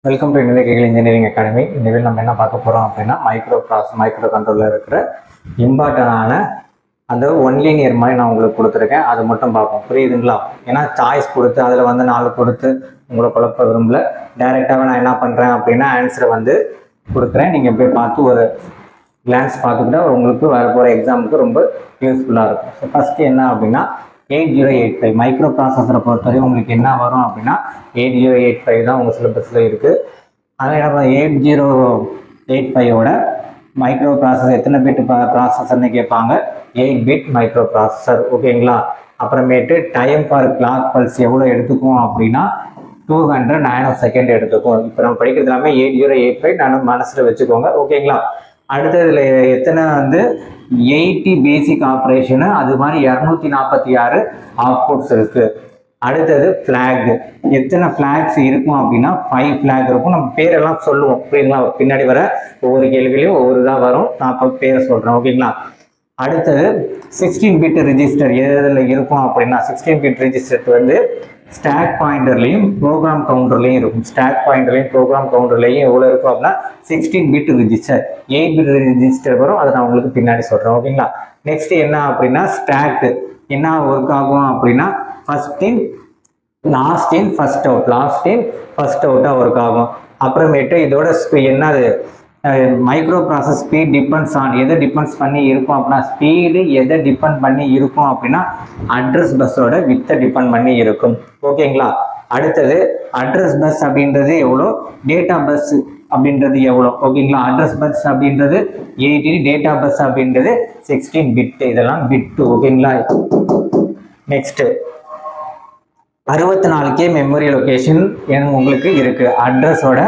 Welcome to நிலைக்கைகள் engineering academy இந்த video நம்ம என்ன பார்க்க போகிறோம் அப்படின்னா மைக்ரோ ப்ராஸ் மைக்ரோ கண்ட்ரோலில் இருக்கிற இம்பார்ட்டண்டான அந்த ஒன் லீனியர் மாதிரி நான் உங்களுக்கு கொடுத்துருக்கேன் அது மட்டும் பார்ப்போம் புரியுதுங்களா ஏன்னா சாய்ஸ் கொடுத்து அதில் வந்து நாலு கொடுத்து உங்களை குழப்ப விரும்பல டைரெக்டாகவே நான் என்ன பண்ணுறேன் அப்படின்னா ஆன்சரை வந்து கொடுக்குறேன் நீங்கள் போய் பார்த்து ஒரு கிளான்ஸ் பார்த்துக்கிட்டா உங்களுக்கு வரப்போகிற எக்ஸாமுக்கு ரொம்ப யூஸ்ஃபுல்லாக இருக்கும் ஸோ ஃபஸ்ட்டு என்ன அப்படின்னா eight zero eight five micro ப்ராசஸரை பொறுத்தவரை உங்களுக்கு என்ன வரும் அப்படின்னா எயிட் ஜீரோ எயிட் ஃபைவ் தான் உங்கள் சிலபஸில் இருக்குது அதில் என்ன எயிட் ஜீரோ எயிட் ஃபைவோட மைக்ரோ ப்ராசஸர் எத்தனை பிட் ப்ராசஸர்னு கேட்பாங்க எயிட் பிட் மைக்ரோ ப்ராசஸர் ஓகேங்களா அப்புறமேட்டு டைம் ஃபார் கிளாக் பல்ஸ் எவ்வளோ எடுத்துக்கும் அப்படின்னா டூ ஹண்ட்ரட் நானோ செகண்ட் எடுத்துக்கும் இப்போ நம்ம படிக்கிறது எல்லாமே எயிட் ஜீரோ எயிட் ஃபைவ் நான் மனசில் வச்சுக்கோங்க ஓகேங்களா அடுத்து இதில் எத்தனை வந்து எயிட்டி பேசிக் ஆப்ரேஷனு அது மாதிரி இரநூத்தி நாற்பத்தி ஆறு ஆப்கோட்ஸ் இருக்குது அடுத்தது ஃப்ளாக் எத்தனை ஃப்ளாக்ஸ் இருக்கும் அப்படின்னா ஃபைவ் ஃப்ளாக் இருக்கும் நம்ம பேரெல்லாம் சொல்லுவோம் புரியுங்களா பின்னாடி வர ஒவ்வொரு கேள்விலையும் ஒவ்வொரு இதாக வரும் நான் இப்போ பேரை சொல்கிறேன் ஓகேங்களா அடுத்தது சிக்ஸ்டீன் பிட் ரிஜிஸ்டர் எதில் இருக்கும் அப்படின்னா சிக்ஸ்டீன் பிட் ரிஜிஸ்டர் வந்து ஸ்டாக் பாயிண்டர்லையும் ப்ரோக்ராம் கவுண்டர்லையும் இருக்கும் ஸ்டாக் பாயிண்டர்லையும் ப்ரோக்ராம் கவுண்டர்லையும் எவ்வளோ இருக்கும் அப்படின்னா sixteen bit register eight bit register வரும் அதை நான் உங்களுக்கு பின்னாடி சொல்கிறேன் ஓகேங்களா நெக்ஸ்ட் என்ன அப்படின்னா ஸ்டாக் என்ன ஒர்க் ஆகும் அப்படின்னா first in last in first out last in first அவுட்டாக ஒர்க் ஆகும் அப்புறமேட்டு இதோட ஸ்பீ என்னது microprocessor speed depends on எதை டிபெண்ட்ஸ் பண்ணி இருக்கும் அப்படின்னா ஸ்பீடு எதை டிபெண்ட் பண்ணி இருக்கும் அப்படின்னா அட்ரஸ் பஸ்ஸோட வித்தை டிபெண்ட் பண்ணி இருக்கும் ஓகேங்களா அடுத்தது அட்ரஸ் பஸ் அப்படின்றது எவ்வளோ டேட்டா பஸ் அப்படின்றது எவ்வளோ ஓகேங்களா அட்ரஸ் பஸ் அப்படின்றது எயிட்டீன் டேட்டா பஸ் அப்படின்றது சிக்ஸ்டீன் பிட்டு இதெல்லாம் பிட்டு ஓகேங்களா நெக்ஸ்ட்டு அறுபத்தி நாலு கே மெமரி லொக்கேஷன் உங்களுக்கு இருக்குது அட்ரஸோட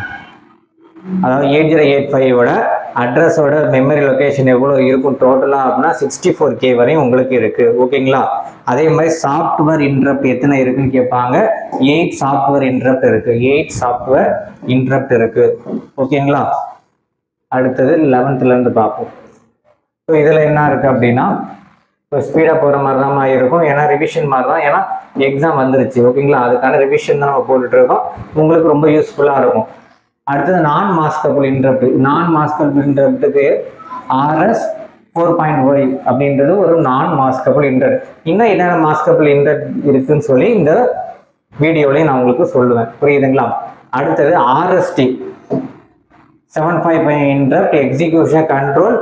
அதாவது எயிட் ஜீரோ எயிட் ஃபைவோட அட்ரஸோட மெமரி லொக்கேஷன் எவ்வளோ இருக்கும் டோட்டலாக அப்படின்னா சிக்ஸ்டி ஃபோர் கே வரையும் உங்களுக்கு இருக்குது ஓகேங்களா அதே மாதிரி சாஃப்ட்வேர் இன்ட்ரப்ட் எத்தனை இருக்குன்னு கேட்பாங்க எயிட் சாஃப்ட்வேர் இன்ட்ரப்ட் இருக்குது எயிட் சாஃப்ட்வேர் இன்ட்ரப்ட் இருக்குது ஓகேங்களா அடுத்தது லெவன்த்துலேருந்து பார்ப்போம் ஸோ இதில் என்ன இருக்குது அப்படின்னா இப்போ ஸ்பீடாக போகிற மாதிரி தான் இருக்கும் ஏன்னா ரிவிஷன் மாதிரி தான் ஏன்னா எக்ஸாம் வந்துருச்சு ஓகேங்களா அதுக்கான ரிவிஷன் தான் நம்ம போட்டுட்டு இருக்கோம் உங்களுக்கு ரொம்ப யூஸ்ஃபுல்லாக இருக்கும் அடுத்தது non maskable interrupt non maskable இன்டரப்ட்டுக்கு ஆர்எஸ் ஃபோர் பாயிண்ட் ஒய் அப்படின்றது ஒரு நான் மாஸ்கபிள் இன்டரப்ட் இன்னும் என்னென்ன மாஸ்கபிள் இன்டரப்ட் இருக்குன்னு சொல்லி இந்த வீடியோலையும் நான் உங்களுக்கு சொல்லுவேன் புரியுதுங்களா அடுத்தது RST seven five five interrupt execution control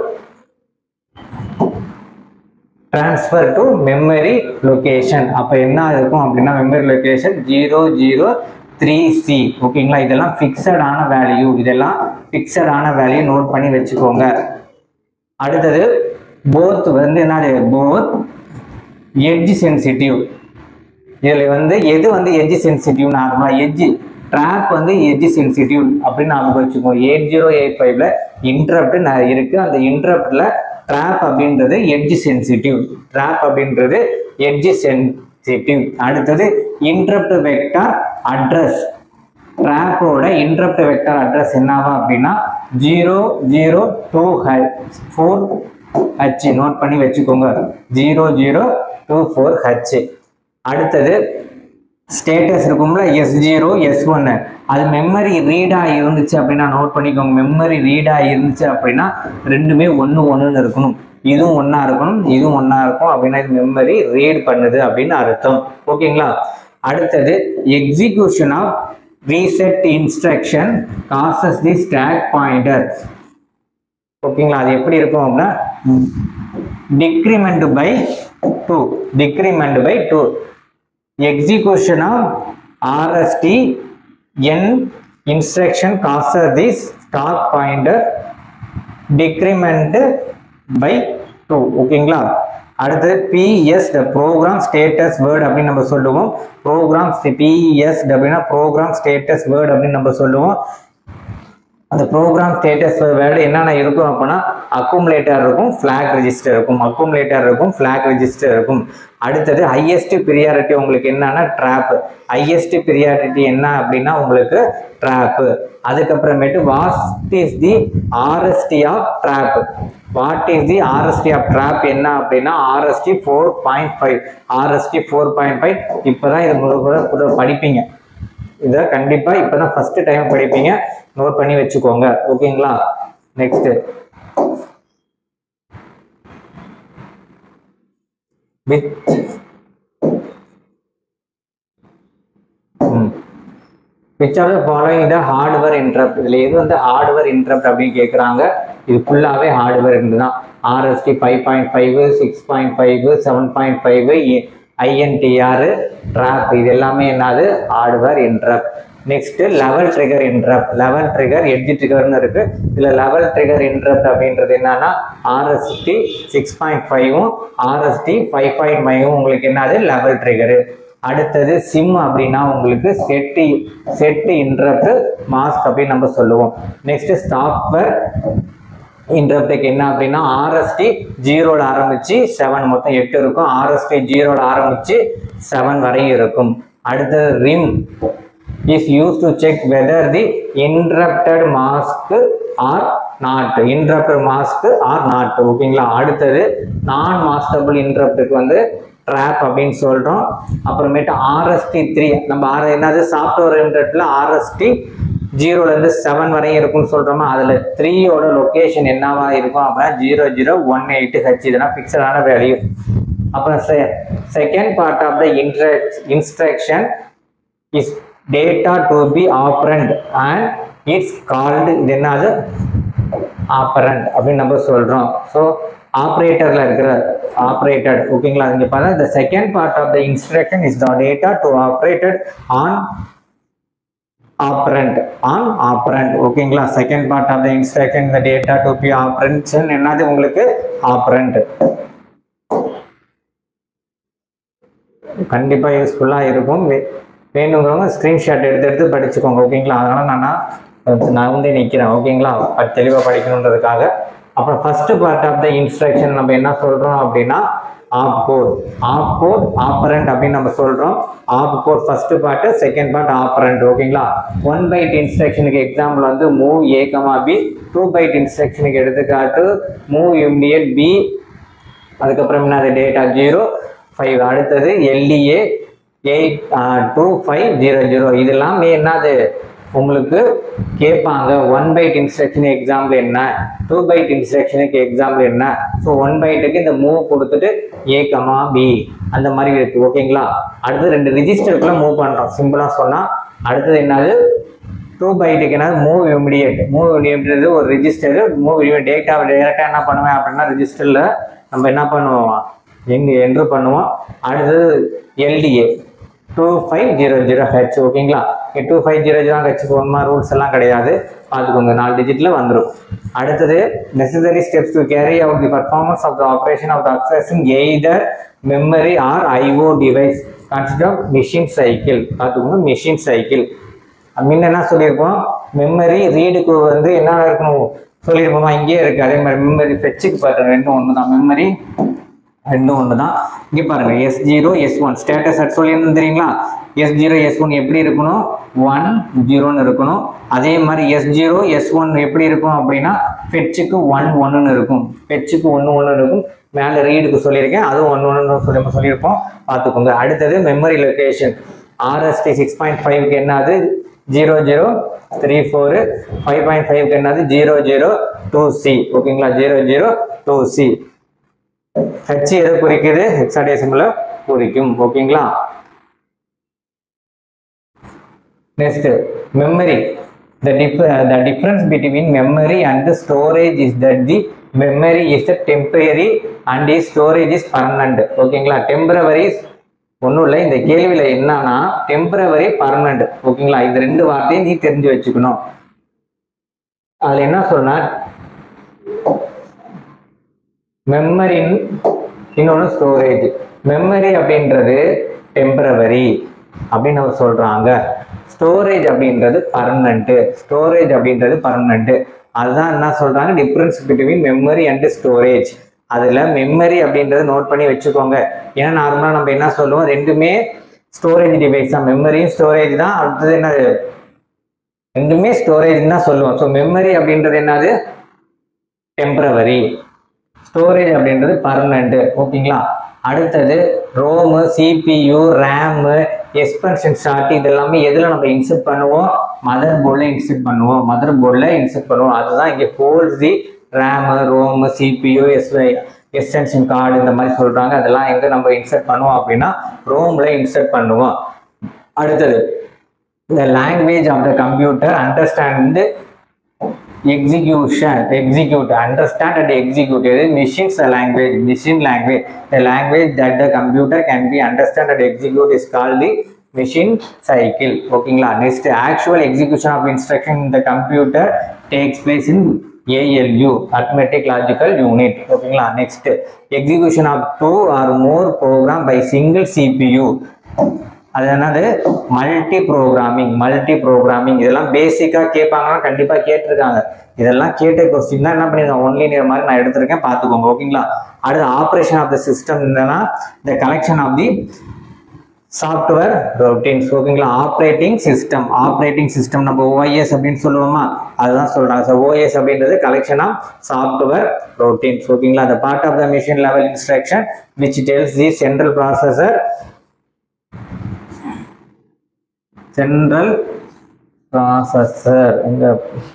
transfer to memory location அப்போ என்ன இருக்கும் அப்படின்னா memory location zero zero three C ஓகேங்களா இதெல்லாம் ஃபிக்ஸடான வேல்யூ இதெல்லாம் ஃபிக்ஸடான வேல்யூ நோட் பண்ணி வச்சுக்கோங்க அடுத்தது போத் வந்து என்னது போத் எட்ஜ் சென்சிட்டிவ் இதில் வந்து எது வந்து எட்ஜ் சென்சிட்டிவ் நார்மலாக எட்ஜ் ட்ராப் வந்து எட்ஜ் சென்சிட்டிவ் அப்படின்னு ஞாபகம் வச்சுக்கோங்க எயிட் ஜீரோ எயிட் ஃபைவ்ல இன்ட்ரப்ட் இருக்கு அந்த இன்ட்ரப்ட்ல ட்ராப் அப்படின்றது எட்ஜ் சென்சிட்டிவ் ட்ராப் அப்படின்றது எட்ஜ் சென்சிட்டிவ் அடுத்தது இன்ட்ரப்ட் வெக்டார் அட்ரஸ் ட்ராப்போட இன்ட்ரப்ட் வெக்டார் அட்ரஸ் என்னவா அப்படின்னா ஜீரோ ஜீரோ டூ ஹை ஃபோர் ஹச் நோட் பண்ணி வச்சுக்கோங்க zero zero two four H அடுத்தது ஸ்டேட்டஸ் இருக்கும்ல எஸ் ஜீரோ எஸ் ஒன்னு அது மெமரி ரீடாக இருந்துச்சு அப்படின்னா நோட் பண்ணிக்கோங்க மெமரி ரீடாக இருந்துச்சு அப்படின்னா ரெண்டுமே ஒன்று ஒன்றுன்னு இருக்கணும் இதுவும் ஒன்றா இருக்கணும் இதுவும் ஒன்றா இருக்கும் அப்படின்னா இது மெமரி ரீட் பண்ணுது அப்படின்னு அர்த்தம் ஓகேங்களா அடுத்தது execution of reset instruction causes the stack pointer ஓகேங்களா அது எப்படி இருக்கும் அப்படின்னா decrement by two decrement by two execution of RST n instruction causes this stock pointer decrement by 2 ஓகேங்களா அடுத்து பிஎஸ் ப்ரோக்ராம் ஸ்டேட்டஸ் வேர்ட் அப்படின்னு நம்ம சொல்லுவோம் ப்ரோக்ராம் பிஎஸ் அப்படின்னா ப்ரோக்ராம் ஸ்டேட்டஸ் வேர்ட் அப்படின்னு நம்ம சொல்லுவோம் அந்த ப்ரோக்ராம் ஸ்டேட்டஸ் வேர்டு என்னென்ன இருக்கும் அப்படின்னா அக்குமுலேட்டர் இருக்கும் ஃப்ளாக் ரெஜிஸ்டர் இருக்கும் அக்குமுலேட்டர் இருக்கும் ஃப்ளாக் ரெஜிஸ்டர் இருக்கும் அடுத்தது ஹையஸ்ட் ப்ரியாரிட்டி உங்களுக்கு என்னன்னா ட்ராப் ஹையஸ்ட் ப்ரியாரிட்டி என்ன அப்படின்னா உங்களுக்கு ட்ராப்பு அதுக்கப்புறமேட்டு what is the RST of trap what is the RST of trap என்ன அப்படின்னா RST four point five RST four point five இப்போ தான் இது முதல் கூட படிப்பீங்க இதை கண்டிப்பா இப்பதான் ஃபர்ஸ்ட் டைம் படிப்பீங்க நோட் பண்ணி வச்சுக்கோங்க ஓகேங்களா next with which are following the hardware interrupt இதில் எது வந்து ஹார்ட்வேர் இன்டரப்ட் அப்படின்னு கேட்குறாங்க இது ஃபுல்லாகவே ஹார்ட்வேர் இன்ட்டு தான் RST five point five six point five seven point five INTR trap இது எல்லாமே என்னது hardware interrupt next level trigger interrupt level trigger edge ட்ரிகர்னு இருக்கு இதுல லெவல் ட்ரிகர் இன்டரப்ட் அப்படின்றது என்னன்னா ஆர்எஸ்டி சிக்ஸ் பாயிண்ட் ஃபைவும் ஆர்எஸ்டி ஃபைவ் பாயிண்ட் ஃபைவும் உங்களுக்கு என்னது லெவல் ட்ரிகரு அடுத்தது சிம் அப்படின்னா உங்களுக்கு செட்டு செட்டு இன்டரப்ட் மாஸ்க் அப்படின்னு நம்ம சொல்லுவோம் நெக்ஸ்ட் ஸ்டாப்வர் இன்டரப்டுக்கு என்ன அப்படின்னா ஆர்எஸ்டி ஜீரோல ஆரம்பிச்சு செவன் மொத்தம் எட்டு இருக்கும் ஆர்எஸ்டி ஜீரோல ஆரம்பிச்சு செவன் வரையும் இருக்கும் அடுத்தது RIM is use to check whether the interrupted mask or not interrupted mask or not ஓகேங்களா அடுத்தது நான் மாஸ்டபிள் இன்டரப்டுக்கு வந்து ட்ராப் அப்படின்னு சொல்றோம் அப்புறமேட்டு ஆர்எஸ்டி த்ரீ நம்ம ஆர் என்னது சாஃப்ட்வேர் இன்டர்நெட்ல ஆர்எஸ்டி ஜீரோல இருந்து செவன் வரையும் இருக்கும்னு சொல்றோமா அதுல த்ரீயோட லொகேஷன் என்னவா இருக்கும் அப்படின்னா zero zero one eight H இதெல்லாம் ஃபிக்ஸடான வேல்யூ அப்புறம் second part of the instruction is data to be operand and it's called இது என்னது ஆப்பரண்ட் அப்படின்னு நம்ம சொல்றோம் ஸோ ஆப்ரேட்டர்ல இருக்கிற ஆப்ரேட்டட் ஓகேங்களா இங்க பாருங்க the second part of the instruction is the data to operated on operand on operand ஓகேங்களா second part of the instruction இந்த டேட்டா டு பி ஆப்ரண்ட்ஸ் என்னது உங்களுக்கு ஆப்ரண்ட் கண்டிப்பா யூஸ்ஃபுல்லா இருக்கும் வே- வேணுங்கிறவங்க ஸ்கிரீன்ஷாட் எடுத்து எடுத்து படிச்சுக்கோங்க ஓகேங்களா அதனால நான் நான் வந்து நிற்கிறேன் ஓகேங்களா அது தெளிவாக படிக்கணுன்றதுக்காக அப்புறம் first part of the instruction நம்ம என்ன சொல்றோம் அப்படின்னா opcode opcode operand அப்படின்னு நம்ம சொல்றோம் opcode first part second part operand ஓகேங்களா ஒன் பைட் இன்ஸ்ட்ரக்ஷனுக்கு எக்ஸாம்பிள் வந்து move A comma B two byte இன்ஸ்ட்ரக்ஷனுக்கு எடுத்துக்காட்டு மூவ் இம்டியட் பி அதுக்கப்புறம் என்ன டேட்டா ஜீரோ ஃபைவ் அடுத்தது LDA eight two five zero zero இதெல்லாம் என்னது உங்களுக்கு கேட்பாங்க ஒன் பைட் இன்ஸ்ட்ரக்ஷன் எக்ஸாம்பிள் என்ன டூ பைட் இன்ஸ்ட்ரக்ஷனுக்கு எக்ஸாம்பிள் என்ன ஸோ ஒன் பைட்டுக்கு இந்த மூவ் கொடுத்துட்டு ஏ கமா பி அந்த மாதிரி இருக்கு ஓகேங்களா அடுத்து ரெண்டு ரிஜிஸ்டருக்குள்ள மூவ் பண்ணுறோம் சிம்பிளாக சொன்னால் அடுத்தது என்னது டூ பைட்டுக்கு என்ன மூவ் இமிடியேட் மூவ் இமிடியேட் ஒரு ரிஜிஸ்டர் மூவ் டேட்டா டேரெக்டாக என்ன பண்ணுவேன் அப்படின்னா ரிஜிஸ்டரில் நம்ம என்ன பண்ணுவோம் எங்க என்ட்ரு பண்ணுவோம் அடுத்தது LDA two five zero zero H ஓகேங்களா டூ ஃபைவ் ஜீரோ ஜீரோ ஹெச்சுக்கு ஒன்மா ரூல்ஸ் எல்லாம் கிடையாது பார்த்துக்கோங்க நாலு டிஜிட்டில் வந்துடும் அடுத்தது necessary steps to carry out the performance of the operation of the accessing either memory or IO device consider machine cycle பார்த்துக்கோங்க மிஷின் சைக்கிள் முன்ன என்ன சொல்லியிருப்போம் மெமரி ரீடுக்கு வந்து என்ன இருக்கணும் சொல்லியிருப்போமா இங்கேயே இருக்கு அதே மாதிரி மெமரி ஃபெச்சுக்கு பாருங்க ரெண்டும் ஒன்று தான் மெமரி ரெண்டும் ஒன்று தான் இங்கே பாருங்க S zero S one status அட் சொல்லியிருந்தோம் தெரியுங்களா எஸ் ஜீரோ எஸ் ஒன் எப்படி இருக்கணும் ஒன் ஜீரோன்னு இருக்கணும் அதே மாதிரி எஸ் ஜீரோ எஸ் ஒன் எப்படி இருக்கும் அப்படின்னா ஃபெச்சுக்கு ஒன் ஒன்றுன்னு இருக்கும் ஃபெச்சுக்கு ஒன்று ஒன்று இருக்கும் மேலே ரீடுக்கு சொல்லியிருக்கேன் அதுவும் ஒன்று ஒன்று சொல்லி சொல்லியிருப்போம் பார்த்துக்கோங்க அடுத்தது memory location RST six point ஃபைவ்க்கு என்னது zero zero three four five point ஃபைவ்க்கு என்னது ஜீரோ ஜீரோ டூ சி ஓகேங்களா zero zero two C H எதை குறிக்குது ஹெக்ஸாடெசிமலை குறிக்கும் ஓகேங்களா next memory the dif- uh, the difference between memory and the storage is that the memory is a temporary and the storage is permanent ஓகேங்களா temporary ஒன்றும் இல்லை இந்த கேள்வியில் என்னன்னா டெம்பரவரி பர்மனண்ட் ஓகேங்களா இந்த ரெண்டு வார்த்தையும் நீ தெரிஞ்சு வச்சுக்கணும் அதில் என்ன சொன்னா மெமரி இன்னொன்று ஸ்டோரேஜ் மெமரி அப்படின்றது டெம்பரவரி அப்படின்னு அவர் சொல்றாங்க ஸ்டோரேஜ் அப்படின்றது பர்மனண்ட்டு ஸ்டோரேஜ் அப்படின்றது பர்மனண்ட்டு அதுதான் என்ன சொல்றாங்க difference between memory and storage அதுல மெமரி அப்படின்றத நோட் பண்ணி வச்சுக்கோங்க ஏன்னா நார்மலாக நம்ம என்ன சொல்லுவோம் ரெண்டுமே ஸ்டோரேஜ் டிவைஸ் தான் மெமரியும் ஸ்டோரேஜ் தான் அடுத்தது என்னது ரெண்டுமே ஸ்டோரேஜ் தான் சொல்லுவோம் ஸோ மெமரி அப்படின்றது என்னது டெம்பரவரி ஸ்டோரேஜ் அப்படின்றது பர்மனண்ட் ஓகேங்களா அடுத்தது ROM CPU RAM expansion short இது எல்லாமே எதில் நம்ம இன்செர்ட் பண்ணுவோம் மதர் போர்டில் இன்செர்ட் பண்ணுவோம் மதர் போர்டில் இன்செர்ட் பண்ணுவோம் அதுதான் இங்கே holds the RAM ROM CPU SI extension card இந்த மாதிரி சொல்கிறாங்க அதெல்லாம் எங்கே நம்ம இன்செர்ட் பண்ணுவோம் அப்படின்னா ரோமில் இன்செர்ட் பண்ணுவோம் அடுத்தது the language of the computer understand execution execute understand and execute இது machines language machine language the language that the computer can be understand and execute is called the machine cycle ஓகேங்களா next actual execution of instruction in the computer takes place in ALU arithmetic logical unit ஓகேங்களா next execution of two or more program by single CPU அது என்னது multi programming multi programming இதெல்லாம் பேசிக்காக கேட்பாங்கன்னா கண்டிப்பாக கேட்டிருக்காங்க இதெல்லாம் கேட்ட கொஸ்டின் தான் என்ன பண்ணிருக்காங்க ஒன்லி நியர் மாதிரி நான் எடுத்திருக்கேன் பார்த்துக்கோங்க ஓகேங்களா அடுத்து ஆப்ரேஷன் ஆஃப் த சிஸ்டம் என்னன்னா the collection of the software routines ஓகேங்களா ஆப்ரேட்டிங் சிஸ்டம் ஆப்ரேட்டிங் சிஸ்டம் நம்ம ஓஎஸ் அப்படின்னு சொல்லுவோமா அதுதான் சொல்றாங்க ஸோ ஓஎஸ் அப்படின்றது கலெக்ஷன் ஆஃப் சாஃப்ட்வேர் ரொட்டீன்ஸ் ஓகேங்களா அந்த part of the machine level instruction which tells the central processor central processor எங்க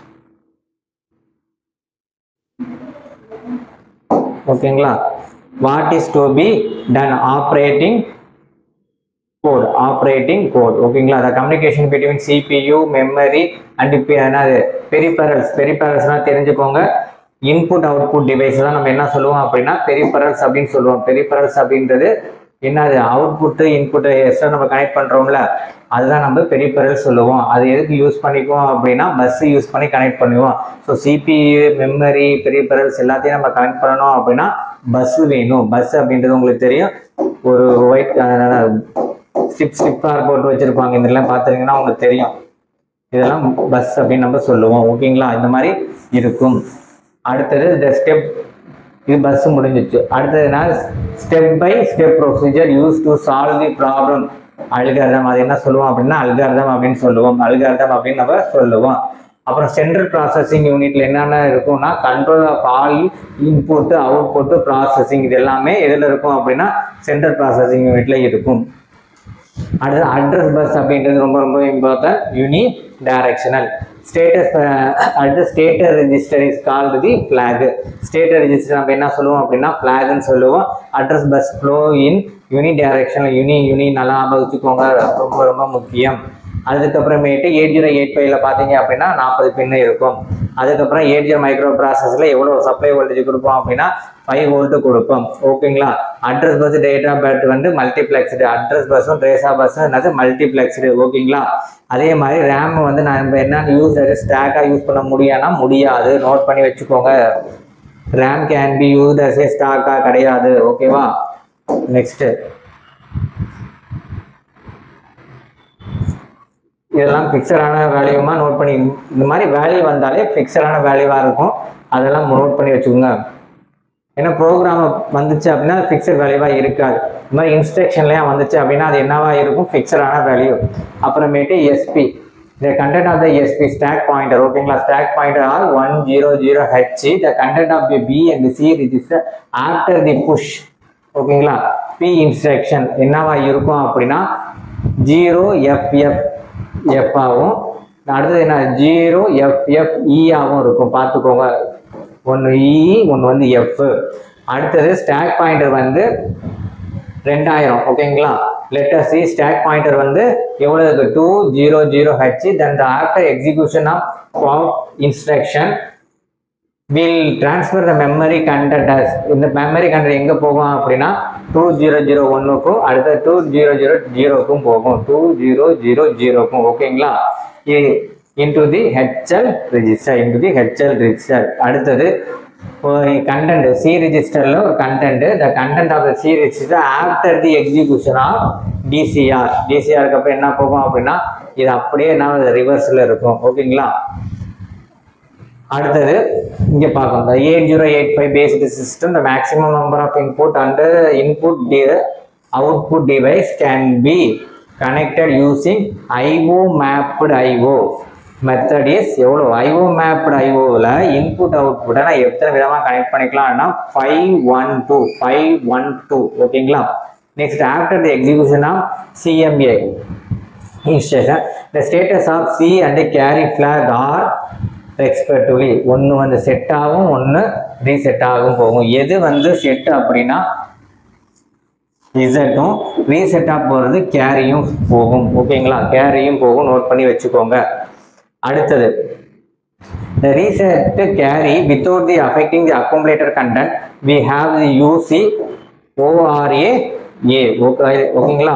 ஓகேங்களா what is to be done operating code operating code ஓகேங்களா அந்த communication between CPU memory and என்னது peripherals பெரிபரல்ஸ்னால் தெரிஞ்சுக்கோங்க input output device தான் நம்ம என்ன சொல்லுவோம் அப்படின்னா பெரிபரல்ஸ் அப்படின்னு சொல்லுவோம் பெரிபரல்ஸ் அப்படின்றது என்னது அவுட்புட்டு இன்புட்டு எக்ஸ்ட்ரா நம்ம கனெக்ட் பண்ணுறோம்ல அதுதான் நம்ம பெரிபரல் சொல்லுவோம் அது எதுக்கு யூஸ் பண்ணிக்குவோம் அப்படின்னா பஸ் யூஸ் பண்ணி கனெக்ட் பண்ணுவோம் ஸோ சிபியு மெமரி பெரிபரல்ஸ் எல்லாத்தையும் நம்ம கனெக்ட் பண்ணணும் அப்படின்னா பஸ் வேணும் பஸ் அப்படின்றது உங்களுக்கு தெரியும் ஒரு ஒயிட் ஸ்டிப் ஸ்டிப்பாக போட்டு வச்சுருப்பாங்க இதெல்லாம் பார்த்துருங்கன்னா உங்களுக்கு தெரியும் இதெல்லாம் பஸ் அப்படின்னு நம்ம சொல்லுவோம் ஓகேங்களா இந்த மாதிரி இருக்கும் அடுத்தது இந்த ஸ்டெப் இது பஸ் முடிஞ்சிச்சு அடுத்தது என்ன step by step procedure use to solve the problem algorithm அது என்ன சொல்லுவோம் அப்படின்னா அல்காரதம் அப்படின்னு சொல்லுவோம் அல்காரதம் அப்படின்னு நம்ம சொல்லுவோம் அப்புறம் சென்ட்ரல் ப்ராசஸிங் யூனிட்ல என்னென்ன இருக்கும்னா control of all input output processing இது எல்லாமே எதில் இருக்கும் அப்படின்னா சென்ட்ரல் ப்ராசஸிங் யூனிட்ல இருக்கும் அடுத்து அட்ரஸ் பஸ் அப்படின்றது ரொம்ப ரொம்ப இம்பார்ட்டன்ட் யூனி டைரக்ஷனல் ஸ்டேட்டஸ் அடுத்து status register is called the flag status register நம்ம என்ன சொல்லுவோம் அப்படின்னா ஃபிளாக்னு சொல்லுவோம் address bus flow in unidirectional uni uni நல்லா ஞாபகம் வச்சுக்கோங்க ரொம்ப ரொம்ப முக்கியம் அதுக்கப்புறமேட்டு எயிட் ஜீரோ எயிட் ஃபைவ்ல பார்த்தீங்க அப்படின்னா நாற்பது பின்னு இருக்கும் அதுக்கப்புறம் எயிட் ஜீரோ மைக்ரோ ப்ராசஸில் எவ்வளோ சப்ளை வோல்டேஜ் கொடுப்போம் அப்படின்னா ஃபைவ் வோல்ட்டு கொடுப்போம் ஓகேங்களா அட்ரஸ் பஸ் டேட்டா பேட் வந்து மல்டிப்ளெக்ஸ்டு அட்ரஸ் பஸ்ஸும் ட்ரேசா பஸ்ஸும் என்னது மல்டிப்ளெக்ஸ்டு ஓகேங்களா அதே மாதிரி ரேம் வந்து நம்ம என்ன யூஸ் ஸ்டாக்காக யூஸ் பண்ண முடியாதுன்னா முடியாது நோட் பண்ணி வச்சுக்கோங்க RAM can be use as a ஸ்டாக்காக கிடையாது ஓகேவா நெக்ஸ்ட்டு இதெல்லாம் ஃபிக்ஸடான வேல்யூமா நோட் பண்ணி இந்த மாதிரி வேல்யூ வந்தாலே ஃபிக்ஸடான வேல்யூவாக இருக்கும் அதெல்லாம் நோட் பண்ணி வச்சுக்கோங்க ஏன்னா ப்ரோக்ராம் வந்துச்சு அப்படின்னா ஃபிக்ஸட் வேல்யூவாக இருக்காது இந்த மாதிரி இன்ஸ்ட்ரக்ஷன்லேயே வந்துச்சு அப்படின்னா அது என்னவா இருக்கும் ஃபிக்ஸடான வேல்யூ அப்புறமேட்டு SP the content of the SP stack pointer ஓகேங்களா stack pointer are 100 H the content of the B and the C register after the push ஓகேங்களா P instruction என்னவா இருக்கும் அப்படின்னா ஜீரோ எஃப்எஃப் எஃப் ஆகும் அடுத்தது என்ன ஜீரோ எஃப்எஃப் இ ஆகும் இருக்கும் பார்த்துக்கோங்க ஒன்று இ ஒன்று வந்து எஃப் அடுத்தது ஸ்டாக் பாயிண்டர் வந்து ரெண்டாயிரம் ஓகேங்களா லெட்டர் சி ஸ்டாக் பாயிண்டர் வந்து எவ்வளோ இருக்கு two zero zero H then the after execution of pop instruction will transfer the memory content இந்த மெமரி கண்டென்ட் எங்கே போகும் அப்படின்னா டூ ஜீரோ ஜீரோ ஒன்றுக்கும் அடுத்த டூ ஜீரோ ஜீரோ ஜீரோக்கும் போகும் டூ ஜீரோ ஜீரோ ஜீரோக்கும் ஓகேங்களா into the HL register into the HL register அடுத்தது கண்டென்ட் சி ரிஜிஸ்டரில் ஒரு content the content of the C register after the execution of DCR டிசிஆருக்கு அப்புறம் என்ன போகும் அப்படின்னா இது அப்படியே என்ன ரிவர்ஸில் இருக்கும் ஓகேங்களா அடுத்தது இங்கே பார்க்கணும் இந்த eight zero eight five based system the maximum number of input and input D output device can be connected using IO mapped IO method is எவ்வளோ ஐஓ மேப்டு ஐஓவில் இன்புட் அவுட்புட்டை நான் எத்தனை விதமாக கனெக்ட் பண்ணிக்கலாம்னா five one two five one two ஓகேங்களா next after the execution of CMA instruction the status of C and carry flag are respectively ஒன்று வந்து செட் ஆகும் ஒன்று ரீசெட் ஆகும் போகும் எது வந்து செட் அப்படின்னா இசட்டும் ரீசெட்டாக போகிறது கேரியும் போகும் ஓகேங்களா கேரியும் போகும் நோட் பண்ணி வச்சுக்கோங்க அடுத்தது The reset carry without the affecting the accumulator content, we have the UC ORA A. Okay, ஓகேங்களா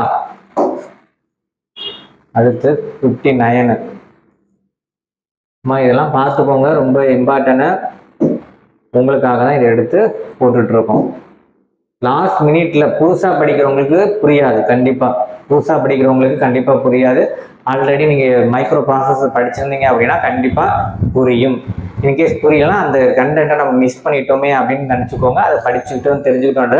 அடுத்து ஃபிஃப்டி நைனு அம்மா இதெல்லாம் பார்த்துக்கோங்க ரொம்ப இம்பார்ட்டன்னு உங்களுக்காக தான் இதை எடுத்து போட்டுட்டு இருக்கோம் லாஸ்ட் மினிட்ல புதுசா படிக்கிறவங்களுக்கு புரியாது கண்டிப்பா புதுசா படிக்கிறவங்களுக்கு கண்டிப்பா புரியாது ஆல்ரெடி நீங்க மைக்ரோ ப்ராசஸர் படிச்சிருந்தீங்க அப்படின்னா கண்டிப்பா புரியும் இன்கேஸ் புரியலனா அந்த கண்டென்ட்டை நம்ம மிஸ் பண்ணிட்டோமே அப்படின்னு நினச்சிக்கோங்க அதை படிச்சுக்கிட்டோம் தெரிஞ்சுக்கிட்டோன்ற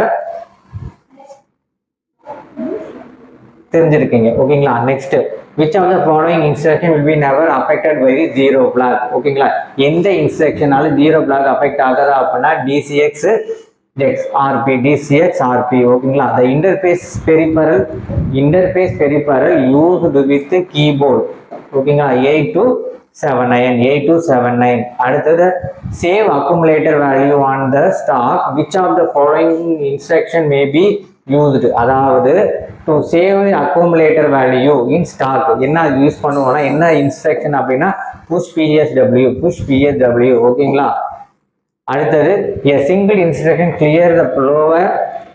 தெரிஞ்சிருக்கீங்க ஓகேங்களா next which of the following instruction will be never affected by the zero flag ஓகேங்களா எந்த இன்ஸ்ட்ரக்ஷனாலும் ஜீரோ பிளாக் அஃபெக்ட் ஆகுதா அப்படின்னா டிசிஎக்ஸ் டெக்ஸ் ஆர்பி டிசிஎக்ஸ் ஆர்பி ஓகேங்களா the interface peripheral interface peripheral used with keyboard ஓகேங்களா eight two seven nine eight two seven nine அடுத்தது save accumulator value on the stack which of the following instruction may be used அதாவது to save accumulator value in stock என்ன use பண்ணுவோம்னா என்ன instruction அப்படின்னா push PSW push PSW ஓகேங்களா அடுத்தது a single instruction clear the lower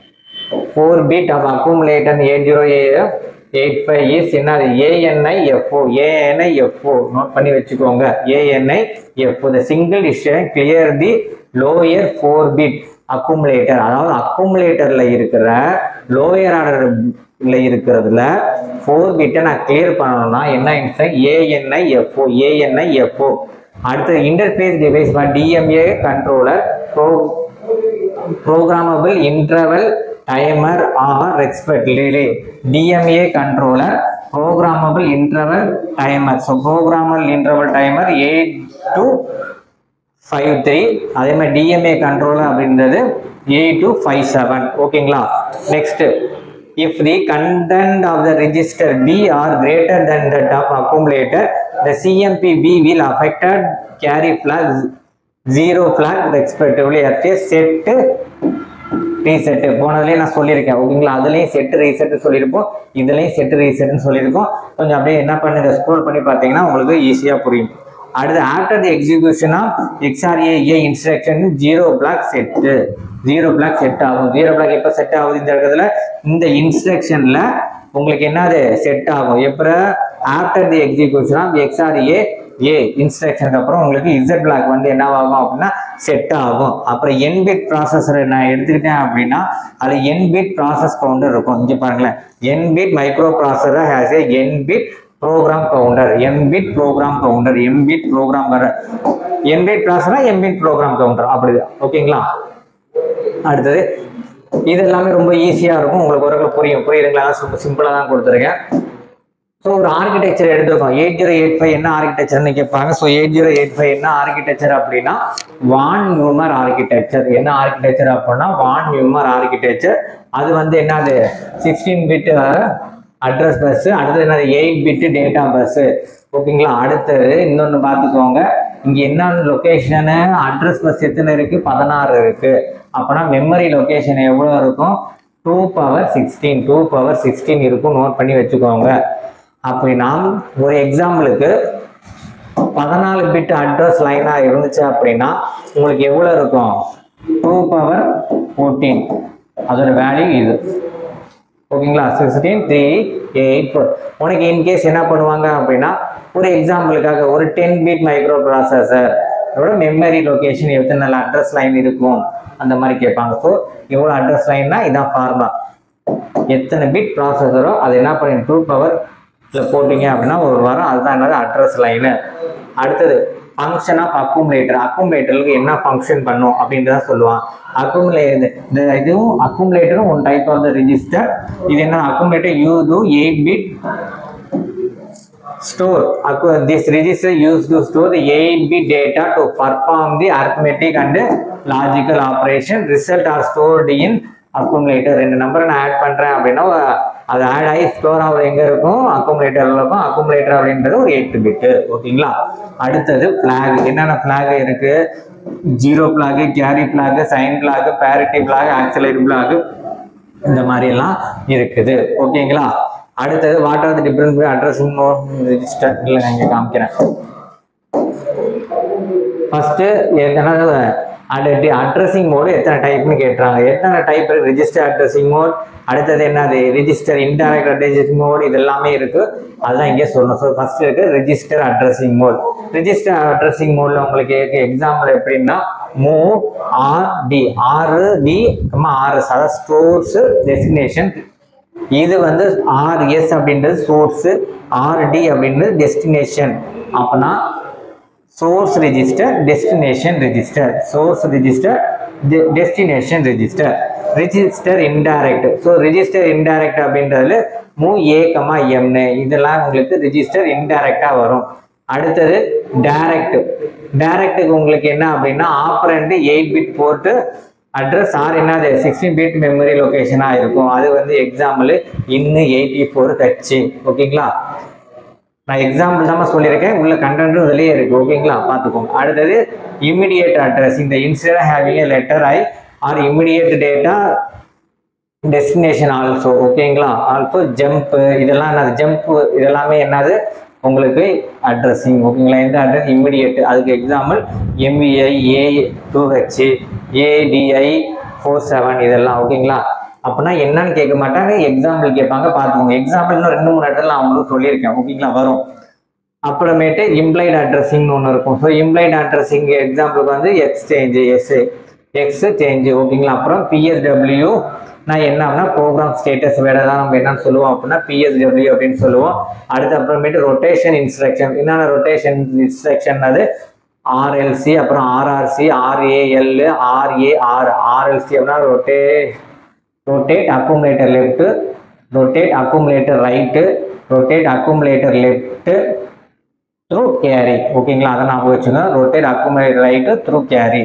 4 bit of accumulator 8085 is என்னது ANIFO ANIFO note பண்ணி வச்சுக்கோங்க ANIFO the single instruction clear the lower 4 bit accumulator அதாவது accumulatorல இருக்கிற lower orderல இருக்கிறதுல 4 பிட்டை நான் கிளியர் பண்ணணும்னா என்ன இன்ஸ்ட்ரக்ட் ANIFO ANIFO அடுத்தது interface device for DMA controller pro programmable interval timer are respectively DMA controller programmable interval timer so programmable interval timer eight two five three அதே மாதிரி டிஎம்ஏ கண்ட்ரோலர் அப்படின்றது eight two five seven ஓகேங்களா next if the content of the register B are greater than that of accumulator, the CMP B will affected carry flag zero flag respectively at a set reset போனதுலேயே நான் சொல்லியிருக்கேன் ஓகேங்களா அதுலேயும் set reset சொல்லியிருப்போம் இதுலேயும் set ரீசெட்னு சொல்லியிருக்கோம் கொஞ்சம் அப்படியே என்ன பண்ணுங்க ஸ்க்ரோல் பண்ணி பார்த்தீங்கன்னா உங்களுக்கு ஈஸியாக புரியும் அடுத்து after the execution of XRA A instruction zero flag set zero flag set ஆகும் ஜீரோ பிளாக் எப்போ செட் ஆகுது இந்த இடத்துல இந்த இன்ஸ்ட்ரக்ஷனில் உங்களுக்கு என்னது செட் ஆகும் எப்போ after the execution of XRA A இன்ஸ்ட்ரக்ஷனுக்கு அப்புறம் உங்களுக்கு இசட் பிளாக் வந்து என்னவாகும் அப்படின்னா செட் ஆகும் அப்புறம் என் பிட் ப்ராசஸரை நான் எடுத்துக்கிட்டேன் அப்படின்னா அதில் என் பிட் ப்ராசஸ் கவுண்டர் இருக்கும் இங்கே பாருங்களேன் N bit microprocessor has a N bit program counter M bit program counter M bit program M bit ப்ராசஸ்னா எம்பிட் ப்ரோக்ராம் கவுண்டர் அப்படிதான் ஓகேங்களா அடுத்தது இது எல்லாமே ரொம்ப ஈஸியாக இருக்கும் உங்களுக்கு ஒரு புரியும் புரியுதுங்களா ரொம்ப சிம்பிளாக தான் கொடுத்துருக்கேன் ஸோ ஒரு ஆர்கிடெக்சர் எடுத்துருக்கோம் எயிட் ஜீரோ எயிட் ஃபைவ் என்ன ஆர்கிடெக்சர்னு கேட்பாங்க so eight zero eight five என்ன ஆர்கிடெக்சர் அப்படின்னா வான் நியூமர் ஆர்கிடெக்சர் என்ன ஆர்கிடெக்சர் அப்படின்னா வான் நியூமர் ஆர்கிடெக்சர் அது வந்து என்னது சிக்ஸ்டீன் பிட் அட்ரஸ் பஸ் அடுத்தது என்னது எயிட் பிட் டேட்டா பஸ் ஓகேங்களா அடுத்தது இன்னொன்று பார்த்துக்கோங்க இங்கே என்ன லொக்கேஷனு அட்ரஸ் பஸ் எத்தனை இருக்கு பதினாறு இருக்கு அப்போனா மெமரி லொக்கேஷன் எவ்வளோ இருக்கும் two power sixteen two power sixteen இருக்கும் நோட் பண்ணி வச்சுக்கோங்க அப்படின்னா ஒரு எக்ஸாம்பிளுக்கு பதினாலு பிட் அட்ரஸ் லைனாக இருந்துச்சு அப்படின்னா உங்களுக்கு எவ்வளோ இருக்கும் டூ பவர் ஃபோர்டீன் அதோட வேல்யூ இது ஓகேங்களா சிக்ஸ்டீன் த்ரீ எயிட் ஃபோர் உனக்கு இன்கேஸ் என்ன பண்ணுவாங்க அப்படின்னா ஒரு எக்ஸாம்பிளுக்காக ஒரு டென் பிட் மைக்ரோ ப்ராசஸர் அதோட மெமரி லொகேஷன் எத்தனை அட்ரஸ் லைன் இருக்கும் அந்த மாதிரி கேட்பாங்க ஸோ எவ்வளோ அட்ரஸ் லைன்னா இதான் ஃபார்முலா எத்தனை பிட் ப்ராசஸரோ அது என்ன பண்ணி டூ பவர்ல போட்டீங்க அப்படின்னா ஒரு வாரம் அதுதான் என்னது அட்ரஸ் லைனு அடுத்தது ஃபங்க்ஷன் ஆஃப் அக்குமுலேட்டர் அக்குமுலேட்டருக்கு என்ன ஃபங்க்ஷன் பண்ணும் அப்படின்றத சொல்லுவான் அக்குமுலேட்டர் இந்த இதுவும் அக்குமுலேட்டரும் one type of the register இது என்ன accumulator you two eight bit store Accu- this register used to store the 8 bit data to perform the arithmetic and logical operation result are stored in accumulator ரெண்டு நம்பரை நான் add பண்ணுறேன் அப்படின்னா அது add ஆகி store ஆகுது எங்கே இருக்கும் அக்குமுலேட்டரில் இருக்கும் அக்குமுலேட்டர் அப்படின்றது ஒரு எட்டு பிட்டு ஓகேங்களா அடுத்தது ஃப்ளாக் என்னென்ன ஃப்ளாக் இருக்கு zero flag carry flag sign flag parity flag auxiliary flag இந்த மாதிரி எல்லாம் இருக்குது ஓகேங்களா அடுத்தது what are the difference addressing mode register இல்லை நான் இங்கே காமிக்கிறேன் ஃபர்ஸ்ட் எத்தனை அடுத்து அட்ரஸிங் மோடு எத்தனை டைப்னு கேட்டுறாங்க எத்தனை டைப் ரிஜிஸ்டர் அட்ரஸிங் மோட் அடுத்தது என்னது ரிஜிஸ்டர் இன்டைரக்ட் அட்ரஸிங் மோட் இது எல்லாமே இருக்கு அதுதான் இங்கே சொல்லணும் ஸோ ஃபர்ஸ்ட் இருக்கு register addressing mode register addressing மோட்ல உங்களுக்கு எக்ஸாம்பிள் எப்படின்னா மூவ் ஆர் டி ஆறு டி ஆறு அதாவது ஸ்டோர்ஸ் டெஸ்டினேஷன் இது வந்து ஆர்எஸ் அப்படின்றது சோர்ஸ் ஆர்டி அப்படின்றது டெஸ்டினேஷன் அப்பனா source register destination register source register destination register register indirect so register indirect அப்படின்றதுல மூ ஏ கமா எம்னு இதெல்லாம் உங்களுக்கு ரிஜிஸ்டர் இன்டைரக்டாக வரும் அடுத்தது டைரக்ட் டைரக்ட்டுக்கு உங்களுக்கு என்ன அப்படின்னா ஆப்பரண்ட் எயிட் பிட் போட்டு அட்ரஸ் ஆர் என்னது சிக்ஸ்டீன் பிட் மெமரி லொகேஷனாக இருக்கும் அது வந்து எக்ஸாம்பிள் இன்னும் எயிட்டி ஃபோர் கட்சி ஓகேங்களா நான் எக்ஸாம்பிள் தான் சொல்லியிருக்கேன் உள்ள கண்டென்ட்டும் இதுலயே இருக்கு ஓகேங்களா பார்த்துக்கோங்க அடுத்தது இமிடியேட் அட்ரஸ் இந்த instant having letter I or immediate data destination also ஓகேங்களா ஆல்சோ ஜம்ப் இதெல்லாம் என்னது ஜம்ப் இதெல்லாமே என்னது உங்களுக்கு அட்ரஸிங் ஓகேங்களா எந்த அட்ரஸ் இமிடியேட் அதுக்கு example MVI A two H ADI four seven இதெல்லாம் ஓகேங்களா அப்படின்னா என்னன்னு கேட்க மாட்டாங்க எக்ஸாம்பிள் கேட்பாங்க பார்த்துக்கோங்க எக்ஸாம்பிள் இன்னும் ரெண்டு மூணு இடத்துல நான் உங்களுக்கு சொல்லியிருக்கேன் ஓகேங்களா வரும் அப்புறமேட்டு இம்ப்ளைட் அட்ரஸிங்னு ஒன்று இருக்கும் ஸோ இம்ப்ளைட் அட்ரஸிங் எக்ஸாம்பிளுக்கு வந்து எக்ஸ்சேஞ்ச் எஸ் எக்ஸ் சேஞ்ச் ஓகேங்களா அப்புறம் பிஎஸ்டபிள்யூ நான் என்ன அப்படின்னா ப்ரோக்ராம் ஸ்டேட்டஸ் வேற ஏதாவது நம்ம என்னன்னு சொல்லுவோம் அப்படின்னா பிஎஸ்டபிள்யூ அப்படின்னு சொல்லுவோம் அடுத்து அப்புறமேட்டு ரொட்டேஷன் இன்ஸ்ட்ரக்ஷன் என்னென்ன ரொட்டேஷன் இன்ஸ்ட்ரக்ஷன் அது ஆர்எல்சி அப்புறம் ஆர்ஆர்சி ஆர்ஏஎல் ஆர்ஏஆர் ஆர்எல்சி அப்படின்னா rotate rotate accumulator left rotate accumulator right rotate accumulator left through carry ஓகேங்களா அதை ஞாபகம் வச்சுங்க rotate accumulator right through carry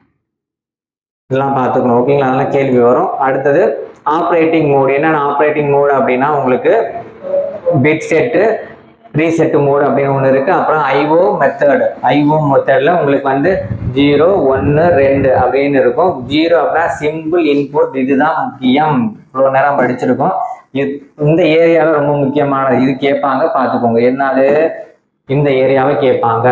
இதெல்லாம் பார்த்துக்கணும் ஓகேங்களா அதெல்லாம் கேள்வி வரும் அடுத்தது ஆப்ரேட்டிங் மோட் என்னென்ன ஆப்ரேட்டிங் மோட் அப்படின்னா உங்களுக்கு பிட் செட்டு ரீசெட் மோட் அப்படின்னு ஒன்று இருக்குது அப்புறம் ஐஓ மெத்தட் ஐஓ மெத்தடில் உங்களுக்கு வந்து ஜீரோ ஒன்று ரெண்டு அப்படின்னு இருக்கும் ஜீரோ அப்படின்னா சிம்பிள் இன்புட் இதுதான் முக்கியம் இவ்வளோ நேரம் படிச்சிருக்கோம் இது- இந்த ஏரியாவில் ரொம்ப முக்கியமானது இது கேட்பாங்க பார்த்துக்கோங்க என்னது இந்த ஏரியாவை கேட்பாங்க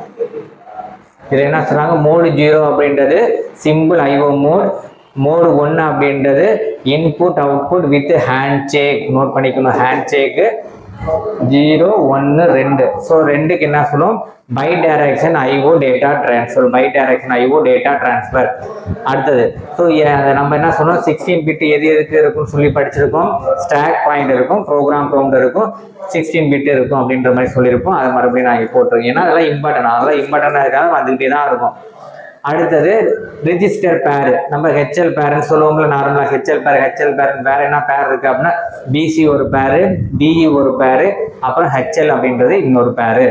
இதில் என்ன சொன்னாங்க மோடு ஜீரோ அப்படின்றது சிம்பிள் ஐஓ மோட் மோடு ஒன்று அப்படின்றது input output with handshake note பண்ணிக்கணும் ஹேண்ட் சேக்கு ஜீரோ ஒன்று ரெண்டு ஸோ ரெண்டுக்கு என்ன சொல்லுவோம் bi direction IO data transfer bi direction IO data transfer அடுத்தது ஸோ நம்ம என்ன சொன்னோம் சிக்ஸ்டீன் பிட் எது எதுக்கு இருக்கும்னு சொல்லி படிச்சிருக்கோம் ஸ்டாக் பாயிண்ட் இருக்கும் ப்ரோக்ராம் கவுண்டர் இருக்கும் சிக்ஸ்டீன் பிட் இருக்கும் அப்படின்ற மாதிரி சொல்லியிருப்போம் அதை மறுபடியும் நான் இங்கே போட்டிருக்கேன் ஏன்னா அதெல்லாம் இம்பார்ட்டன் அதெல்லாம் இம்பார்ட்டண்டாக இருக்காது வந்துக்கிட்டே தான் இருக்கும் அடுத்தது ரிஜிஸ்டர் பேர் நம்ம ஹெச்எல் பேர்னு சொல்லுவோம்ல நார்மலாக ஹெச்எல் பேர் ஹெச்எல் பேர் வேற என்ன பேர் இருக்கு அப்படின்னா பிசி ஒரு பேரு டிஇ ஒரு பேரு அப்புறம் ஹெச்எல் அப்படின்றது இன்னொரு பேரு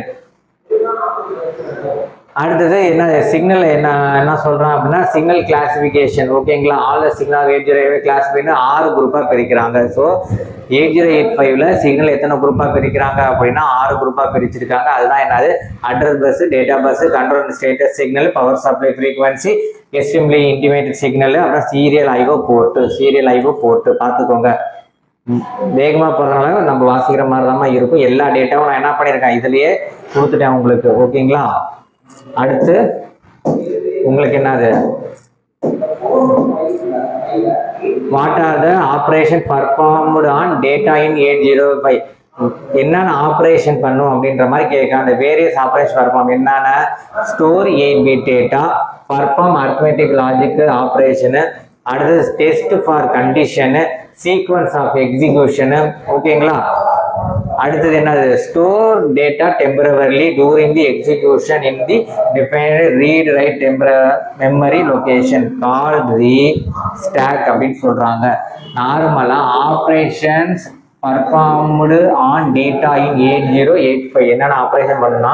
அடுத்தது என்ன சிக்னல் என்ன என்ன சொல்றான் அப்படின்னா சிக்னல் கிளாசிஃபிகேஷன் ஓகேங்களா all signal eight zero eight class ஆறு குரூப்பாக பிரிக்கிறாங்க ஸோ எயிட் ஜீரோ எயிட் ஃபைவ்ல சிக்னல் எத்தனை குரூப்பாக பிரிக்கிறாங்க அப்படின்னா ஆறு குரூப்பாக பிரிச்சிருக்காங்க அதுதான் என்னது address bus data bus control status signal power supply frequency externally initiated signal அப்புறம் serial IO port serial IO port பார்த்துக்கோங்க வேகமாக போகிறதுனால நம்ம வாசிக்கிற மாதிரி தான் இருக்கும் எல்லா டேட்டாவும் நான் என்ன பண்ணியிருக்கேன் இதுலயே கொடுத்துட்டேன் உங்களுக்கு ஓகேங்களா அடுத்து உங்களுக்கு என்னது what are the operation performed on data in eight zero five என்னென்ன ஆப்ரேஷன் பண்ணும் அப்படின்ற மாதிரி கேட்கும் அந்த வேரியஸ் ஆப்ரேஷன் பர்ஃபார்ம் என்னென்ன store eight bit data perform arithmetic logic operation அடுத்தது test for condition sequence of execution ஓகேங்களா அடுத்தது என்னது store data temporarily during the execution in the defined read write temporary memory location call the stack அப்படின்னு சொல்றாங்க நார்மலாக operations performed on data in eight zero eight five என்னென்ன operation பண்ணலாம்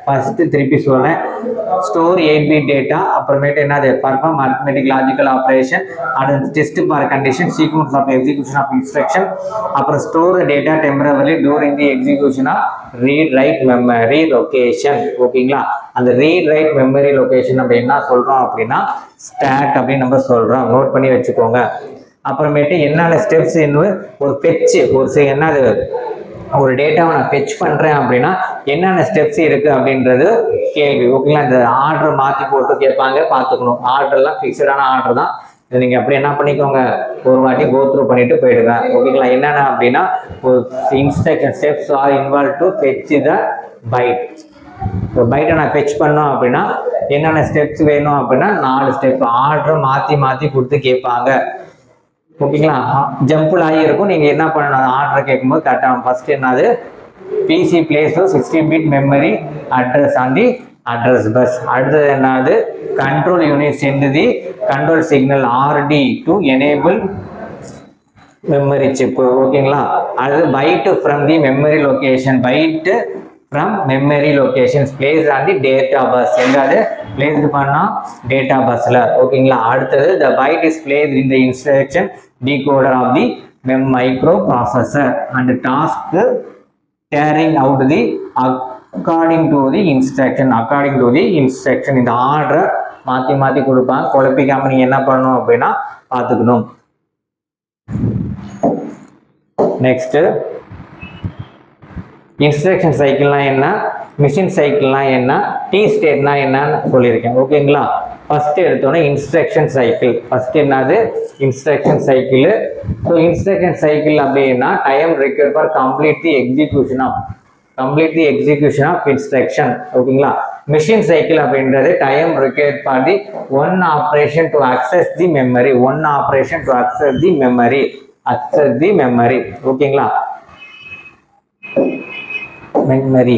first திருப்பி சொல்றேன் ஸ்டோர் எயிட் பிட் டேட்டா அப்புறமேட்டு என்னது perform arithmetic logical operation அடுத்து test for condition sequence of execution of instruction அப்புறம் store data temporary during the execution of read write memory location ஓகேங்களா அந்த ரீட் ரைட் மெமரி லொகேஷன் நம்ம என்ன சொல்றோம் அப்படின்னா ஸ்டாக் அப்படின்னு நம்ம சொல்றோம் நோட் பண்ணி வச்சுக்கோங்க அப்புறமேட்டு என்னென்ன ஸ்டெப்ஸ் இன்னும் ஒரு பெச்சு ஒரு சி- என்னது ஒரு டேட்டாவை நான் ஃபெச் பண்ணுறேன் அப்படின்னா என்னென்ன ஸ்டெப்ஸ் இருக்குது அப்படின்றது கேள்வி ஓகேங்களா இந்த ஆர்டரை மாற்றி போட்டு கேட்பாங்க பார்த்துக்கணும் ஆர்டர்லாம் ஃபிக்ஸடான ஆர்டர் தான் இதை நீங்கள் அப்படி என்ன பண்ணிக்கோங்க ஒரு வாட்டி கோ த்ரூ பண்ணிட்டு போயிடுங்க ஓகேங்களா என்னென்ன அப்படின்னா ஒரு instruction steps are involve to fetch the byte இப்போ பைட்டை நான் ஃபெச் பண்ணோம் அப்படின்னா என்னென்ன ஸ்டெப்ஸ் வேணும் அப்படின்னா நாலு ஸ்டெப் ஆர்டரை மாற்றி மாற்றி கொடுத்து கேட்பாங்க ஓகேங்களா ஜம்பிள் ஆகி இருக்கும் நீங்கள் என்ன பண்ணணும் ஆர்டர் கேட்கும்போது கரெக்டாக ஃபர்ஸ்ட் என்னது PC place to sixteen bit memory address on the address bus அடுத்தது என்னது control unit send the control signal RD to enable memory chip ஓகேங்களா அது byte from the memory location byte from memory locations place on the data bus எங்காவது placed பண்ணால் data பஸ்ஸில் ஓகேங்களா அடுத்தது the byte is place in the instruction decoder of the mem micro processor and task carrying out the according to the instruction according to the instruction இந்த ஆர்டரை மாற்றி மாற்றி கொடுப்பாங்க குழப்பிக்காம நீங்கள் என்ன பண்ணணும் அப்படின்னா பார்த்துக்கணும் நெக்ஸ்ட்டு இன்ஸ்ட்ரக்ஷன் சைக்கிள்லாம் என்ன மிஷின் சைக்கிள்லாம் என்ன டி ஸ்டேட்னா என்னன்னு சொல்லியிருக்கேன் ஓகேங்களா ஃபர்ஸ்ட் எடுத்தோன்னே இன்ஸ்ட்ரக்ஷன் சைக்கிள் ஃபர்ஸ்ட் என்னது instruction cycle so instruction cycle அப்படின்னா time required for complete the execution of complete the execution of instruction ஓகேங்களா மிஷின் சைக்கிள் அப்படின்றது time required for the one operation to access the memory one operation to access the memory access the memory ஓகேங்களா memory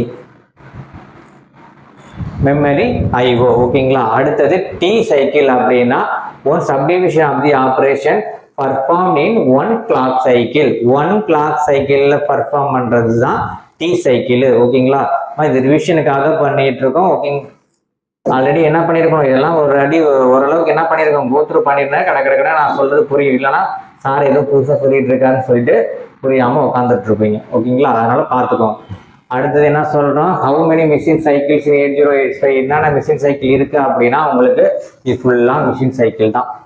memory IO ஓகேங்களா அடுத்தது T cycle அப்படின்னா one subdivision of the operation perform in one clock cycle one clock சைக்கிளில் perform பண்ணுறது தான் D cycle ஓகேங்களா அம்மா, இது ரிவிஷனுக்காக பண்ணிட்டு இருக்கோம் ஓகேங்க ஆல்ரெடி என்ன பண்ணியிருக்கோம் இதெல்லாம் ஒரு அடி ஓரளவுக்கு என்ன பண்ணியிருக்கோம் கோத்ரூ பண்ணியிருந்தேன் கடை கடை நான் சொல்றது புரியும் இல்லைன்னா சார் ஏதோ புதுசாக சொல்லிட்டு இருக்காருன்னு சொல்லிட்டு புரியாமல் உட்காந்துட்டு இருப்பீங்க ஓகேங்களா அதனால பார்த்துக்கோங்க அடுத்தது என்ன சொல்றோம் how many machine cycles eight zero eight five என்னென்ன மிஷின் சைக்கிள் இருக்கு அப்படின்னா உங்களுக்கு இது ஃபுல்லாக மிஷின் சைக்கிள் தான்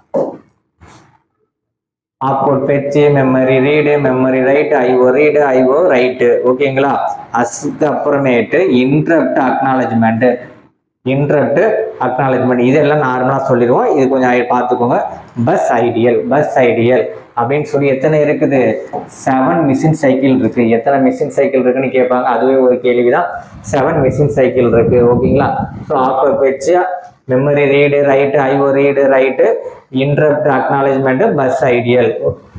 opcode fetch memory read memory write IO read IO write ஓகேங்களா அதுக்கு அப்புறமேட்டு இன்டரப்ட் அக்னாலஜ்மெண்ட்டு இன்டரப்ட் அக்னாலஜ்மெண்ட் இதெல்லாம் நார்மலாக சொல்லிடுவோம் இது கொஞ்சம் ஐ- பார்த்துக்கோங்க பஸ் ஐடியல் பஸ் ஐடியல் அப்படின்னு சொல்லி எத்தனை இருக்குது செவன் மிஷின் சைக்கிள் இருக்கு எத்தனை மிஷின் சைக்கிள் இருக்குன்னு கேட்பாங்க அதுவே ஒரு கேள்வி தான் செவன் மிஷின் சைக்கிள் இருக்கு ஓகேங்களா ஸோ ஆப்போ வச்சு memory read write IO read write interrupt acknowledgement bus idle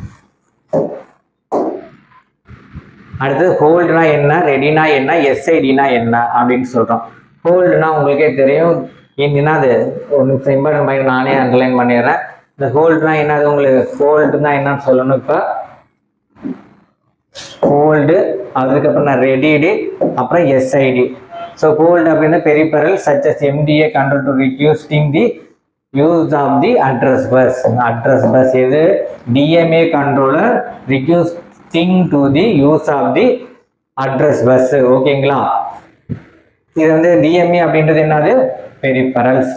அடுத்தது ஹோல்டுனா என்ன ரெடினா என்ன எஸ்ஐடினா என்ன அப்படின்னு சொல்றோம் ஹோல்டுனா உங்களுக்கே தெரியும் என்னன்னா அது ஒரு நிமிஷம் இம்பார்ட்டன் பாயிண்ட் நானே அண்டர்லைன் பண்ணிடுறேன் இந்த ஹோல்டுனா என்னது உங்களுக்கு ஹோல்டுனா என்னன்னு சொல்லணும் இப்போ ஹோல்டு அதுக்கப்புறம் நான் ரெடிடு அப்புறம் எஸ்ஐடி ஸோ ஹோல்டு அப்படின்னா peripheral சச்சஸ் MTA control to ரிக்யூஸ்டிங் the use of the address bus address bus இது DMA controller ரிக்யூஸ்டிங் to the use of the address bus ஓகேங்களா இது வந்து டிஎம்ஏ அப்படின்றது என்னது பெரிபரல்ஸ்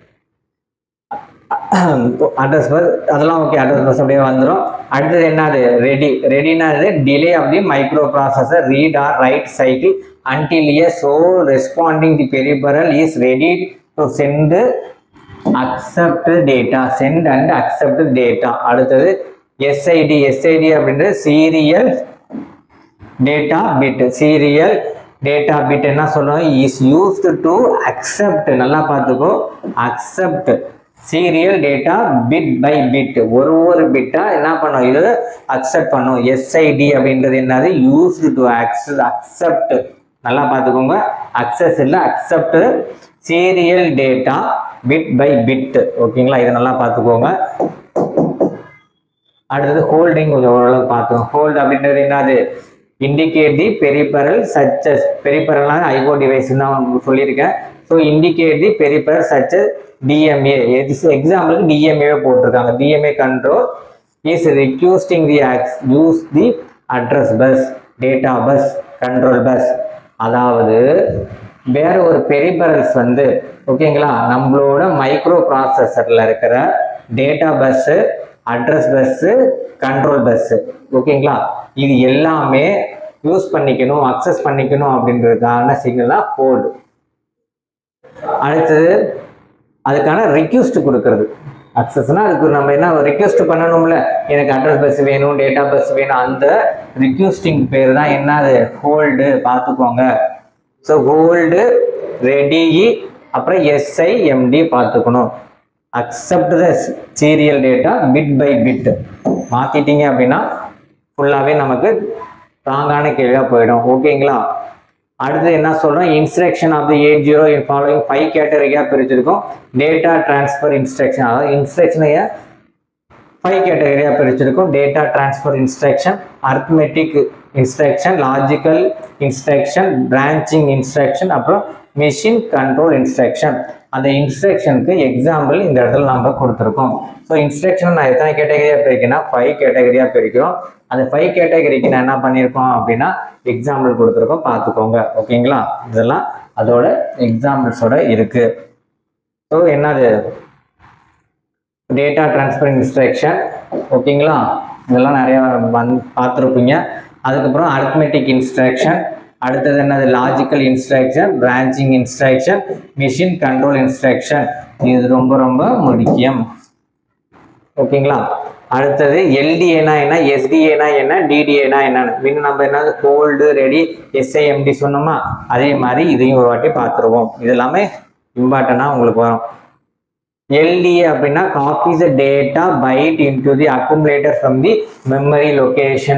அட்ரஸ் பஸ் அதெல்லாம் ஓகே அட்ரஸ் பஸ் அப்படியே வந்துடும் அடுத்தது என்னது ready ரெடினாது delay of the micro processor read R right cycle until A so responding the peripheral is ready to send accept data send and accept data அடுத்தது SID SID அப்படின்றது serial data bit serial data bit என்ன சொல்றோம் is used to accept நல்லா பார்த்துக்கோ accept serial data bit by bit ஒரு ஒரு பிட்டா என்ன பண்ணும் இது அக்செப்ட் பண்ணும் எஸ்ஐடி அப்படின்றது என்னது யூஸ்டு டு அக்சஸ் அக்செப்ட் நல்லா பார்த்துக்கோங்க அக்சஸ் இல்லை accept serial data bit by bit ஓகேங்களா இதை நல்லா பார்த்துக்கோங்க அடுத்தது ஹோல்டிங் கொஞ்சம் ஓரளவு பார்த்தோம் ஹோல்டு அப்படின்றது என்னது இண்டிகேட் தி பெரிபரல் சச்சஸ் பெரிபரலான ஐஓ டிவைஸ் தான் உங்களுக்கு சொல்லியிருக்கேன் ஸோ இண்டிகேட் தி பெரிபரல் சச்சஸ் டிஎம்ஏ எக்ஸாம்பிளுக்கு டிஎம்ஏ போட்டிருக்காங்க DMA control is requesting the use the address bus data bus control bus அதாவது வேற ஒரு பெரிபரல்ஸ் வந்து ஓகேங்களா நம்மளோட மைக்ரோ ப்ராசஸரில் இருக்கிற data bus address bus control bus ஓகேங்களா இது எல்லாமே யூஸ் பண்ணிக்கணும் அக்சஸ் பண்ணிக்கணும் அப்படின்றதுக்கான சிக்னல் தான் ஹோல்டு அடுத்தது அதுக்கான ரிக்வெஸ்ட் கொடுக்கறது அக்சஸ்னா அதுக்கு நம்ம என்ன ரிக்வெஸ்ட் பண்ணணும்ல எனக்கு அட்ரஸ் பஸ் வேணும் டேட்டா பஸ் வேணும் அந்த ரிக்வெஸ்டிங் பேர் தான் என்னது ஹோல்டு பார்த்துக்கோங்க ஸோ ஹோல்டு ரெடி அப்புறம் எஸ்ஐ எம்டி பார்த்துக்கணும் accept the serial data bit by bit மாற்றிட்டீங்க அப்படின்னா ஃபுல்லாகவே நமக்கு ராங்கான கேள்வியாக போயிடும் ஓகேங்களா அடுத்து என்ன சொல்கிறோம் instruction of the eight zero following five கேட்டகரியாக பிரிச்சிருக்கோம் டேட்டா டிரான்ஸ்ஃபர் இன்ஸ்ட்ரக்ஷன் அதாவது இன்ஸ்ட்ரக்ஷனையை ஃபைவ் கேட்டகரியாக பிரிச்சிருக்கோம் data transfer instruction arithmetic instruction logical instruction branching instruction அப்புறம் மிஷின் கண்ட்ரோல் இன்ஸ்ட்ரக்ஷன் அந்த இன்ஸ்ட்ரக்ஷனுக்கு எக்ஸாம்பிள் இந்த இடத்துல நம்ம கொடுத்துருக்கோம் ஸோ இன்ஸ்ட்ரக்ஷன் நான் எத்தனை கேட்டகரியாக பிரிக்கிறேன்னா ஃபைவ் கேட்டகரியாக பிரிக்கிறோம் அந்த ஃபைவ் கேட்டகரிக்கு நான் என்ன பண்ணியிருக்கோம் அப்படின்னா எக்ஸாம்பிள் கொடுத்துருக்கோம் பார்த்துக்கோங்க ஓகேங்களா இதெல்லாம் அதோட எக்ஸாம்பிள்ஸோட இருக்கு ஸோ என்னது டேட்டா டிரான்ஸ்ஃபர் இன்ஸ்ட்ரக்ஷன் ஓகேங்களா இதெல்லாம் நிறையா வந் பார்த்துருப்பீங்க அதுக்கப்புறம் அரித்மெட்டிக் இன்ஸ்ட்ரக்ஷன் அடுத்தது என்னது logical instruction branching instruction machine control instruction இது ரொம்ப ரொம்ப முக்கியம் ஓகேங்களா அடுத்தது எல்டிஏனா என்ன எஸ்டிஏனா என்ன டிடிஏனா என்னன்னு இன்னும் நம்ம என்ன கோல்டு ரெடி எஸ்ஐஎம்டி சொன்னோமா அதே மாதிரி இதையும் ஒரு வாட்டி பார்த்துருவோம் இது எல்லாமே இம்பார்ட்டண்டாக உங்களுக்கு வரும் LDA அப்படின்னா copy the data byte into the accumulator from the memory location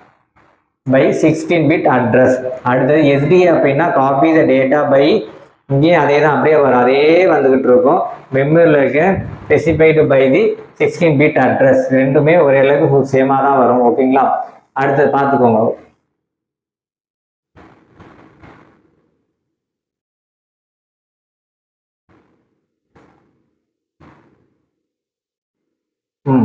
by 16 bit address அடுத்தது SDA அப்படின்னா copy the data by இங்கேயும் அதே தான் அப்படியே வரும் அதே வந்துகிட்டு இருக்கும் மெமரியில் இருக்க specified by the sixteen bit address ரெண்டுமே ஒரே அளவுக்கு சேமாக தான் வரும் ஓகேங்களா அடுத்தது பார்த்துக்கோங்க ம்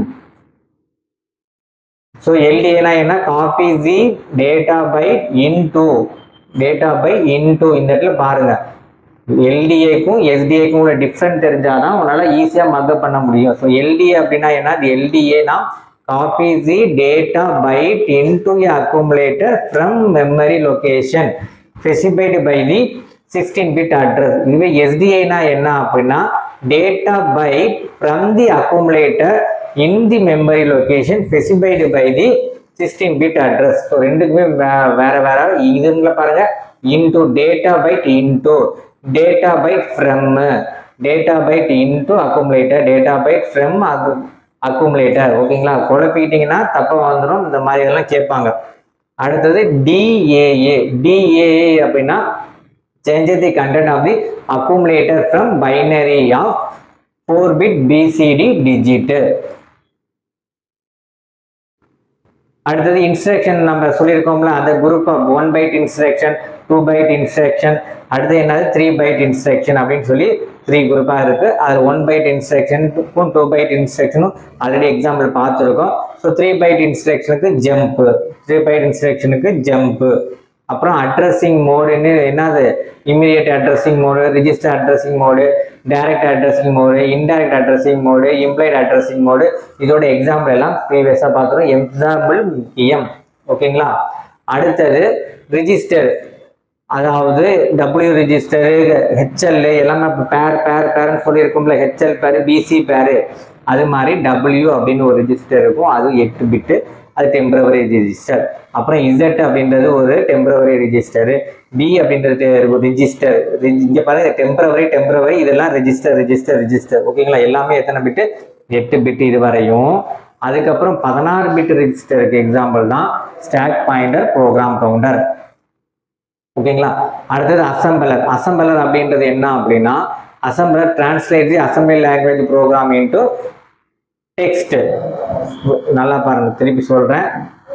ஸோ எல்டிஏனா என்ன copy the data byte into data by into இந்த இடத்துல பாருங்க எல்டிஏக்கும் எஸ்டிஏக்கும் உள்ள டிஃப்ரெண்ட் தெரிஞ்சாதான் உன்னால் ஈஸியாக மக்கப் பண்ண முடியும் ஸோ எல்டிஏ அப்படின்னா என்ன அது எல்டிஏனா copy the data byte into a accumulator from memory location specified by the sixteen bit address இதுவே எஸ்டிஐனா என்ன அப்படின்னா data byte from the accumulator in the memory location specified by the sixteen bit address so ரெண்டுக்குமே வே- வேற வேற இதுங்கள பாருங்க into data byte into data byte from data byte into accumulator data byte from accumulator ஓகேங்களா குழப்பிக்கிட்டீங்கன்னா தப்பா வந்துடும் இந்த மாதிரி இதெல்லாம் கேட்பாங்க அடுத்தது டிஏஏ டிஏஏ அப்படின்னா change the content of the accumulator from binary of 4 bit BCD digit அடுத்தது இன்ஸ்ட்ரக்ஷன் நம்ம சொல்லியிருக்கோம்ல அந்த group of one byte instruction two byte instruction அடுத்து என்னது த்ரீ பைட் இன்ஸ்ட்ரக்ஷன் அப்படின்னு சொல்லி த்ரீ குரூப்பாக இருக்குது அது ஒன் பைட் இன்ஸ்ட்ரக்ஷனுக்கும் டூ பைட் இன்ஸ்ட்ரக்ஷனும் ஆல்ரெடி எக்ஸாம்பிள் பார்த்துருக்கோம் ஸோ த்ரீ பைட் இன்ஸ்ட்ரக்ஷனுக்கு ஜம்ப்பு த்ரீ பைட் இன்ஸ்ட்ரக்ஷனுக்கு ஜம்ப்பு அப்புறம் அட்ரஸிங் மோடுன்னு என்னது immediate addressing mode register addressing mode direct addressing mode indirect addressing mode implied addressing mode இதோட எக்ஸாம்பிள் எல்லாம் ப்ரீவியஸாக பார்த்துருவோம் எக்ஸாம்பிள் முக்கியம் ஓகேங்களா அடுத்தது ரிஜிஸ்டர் அதாவது டபிள்யூ ரிஜிஸ்டரு ஹெச்எல் எல்லாமே பேர் பேர் பேர்னு சொல்லியிருக்கோம்ல ஹெச்எல் பேர் பிசி பேர் அது மாதிரி டபிள்யூ அப்படின்னு ஒரு ரிஜிஸ்டர் இருக்கும் அது எட்டு பிட்டு அது டெம்பரவரி ரிஜிஸ்டர் அப்புறம் இசட் அப்படின்றது ஒரு டெம்பரவரி ரிஜிஸ்டர் பி அப்படின்றது ஒரு ரிஜிஸ்டர் இங்கே பாருங்க டெம்பரவரி டெம்பரவரி இதெல்லாம் ரெஜிஸ்டர் ரெஜிஸ்டர் ரெஜிஸ்டர் ஓகேங்களா எல்லாமே எத்தனை பிட்டு எட்டு பிட்டு இது வரையும் அதுக்கப்புறம் பதினாறு பிட் ரெஜிஸ்டருக்கு எக்ஸாம்பிள் தான் ஸ்டாக் பாயிண்டர் ப்ரோக்ராம் கவுண்டர் ஓகேங்களா அடுத்தது அசம்பிளர் அசம்பிளர் அப்படின்றது என்ன அப்படின்னா assembler translate the assembly language program into text நல்லா பாருங்க திருப்பி சொல்றேன்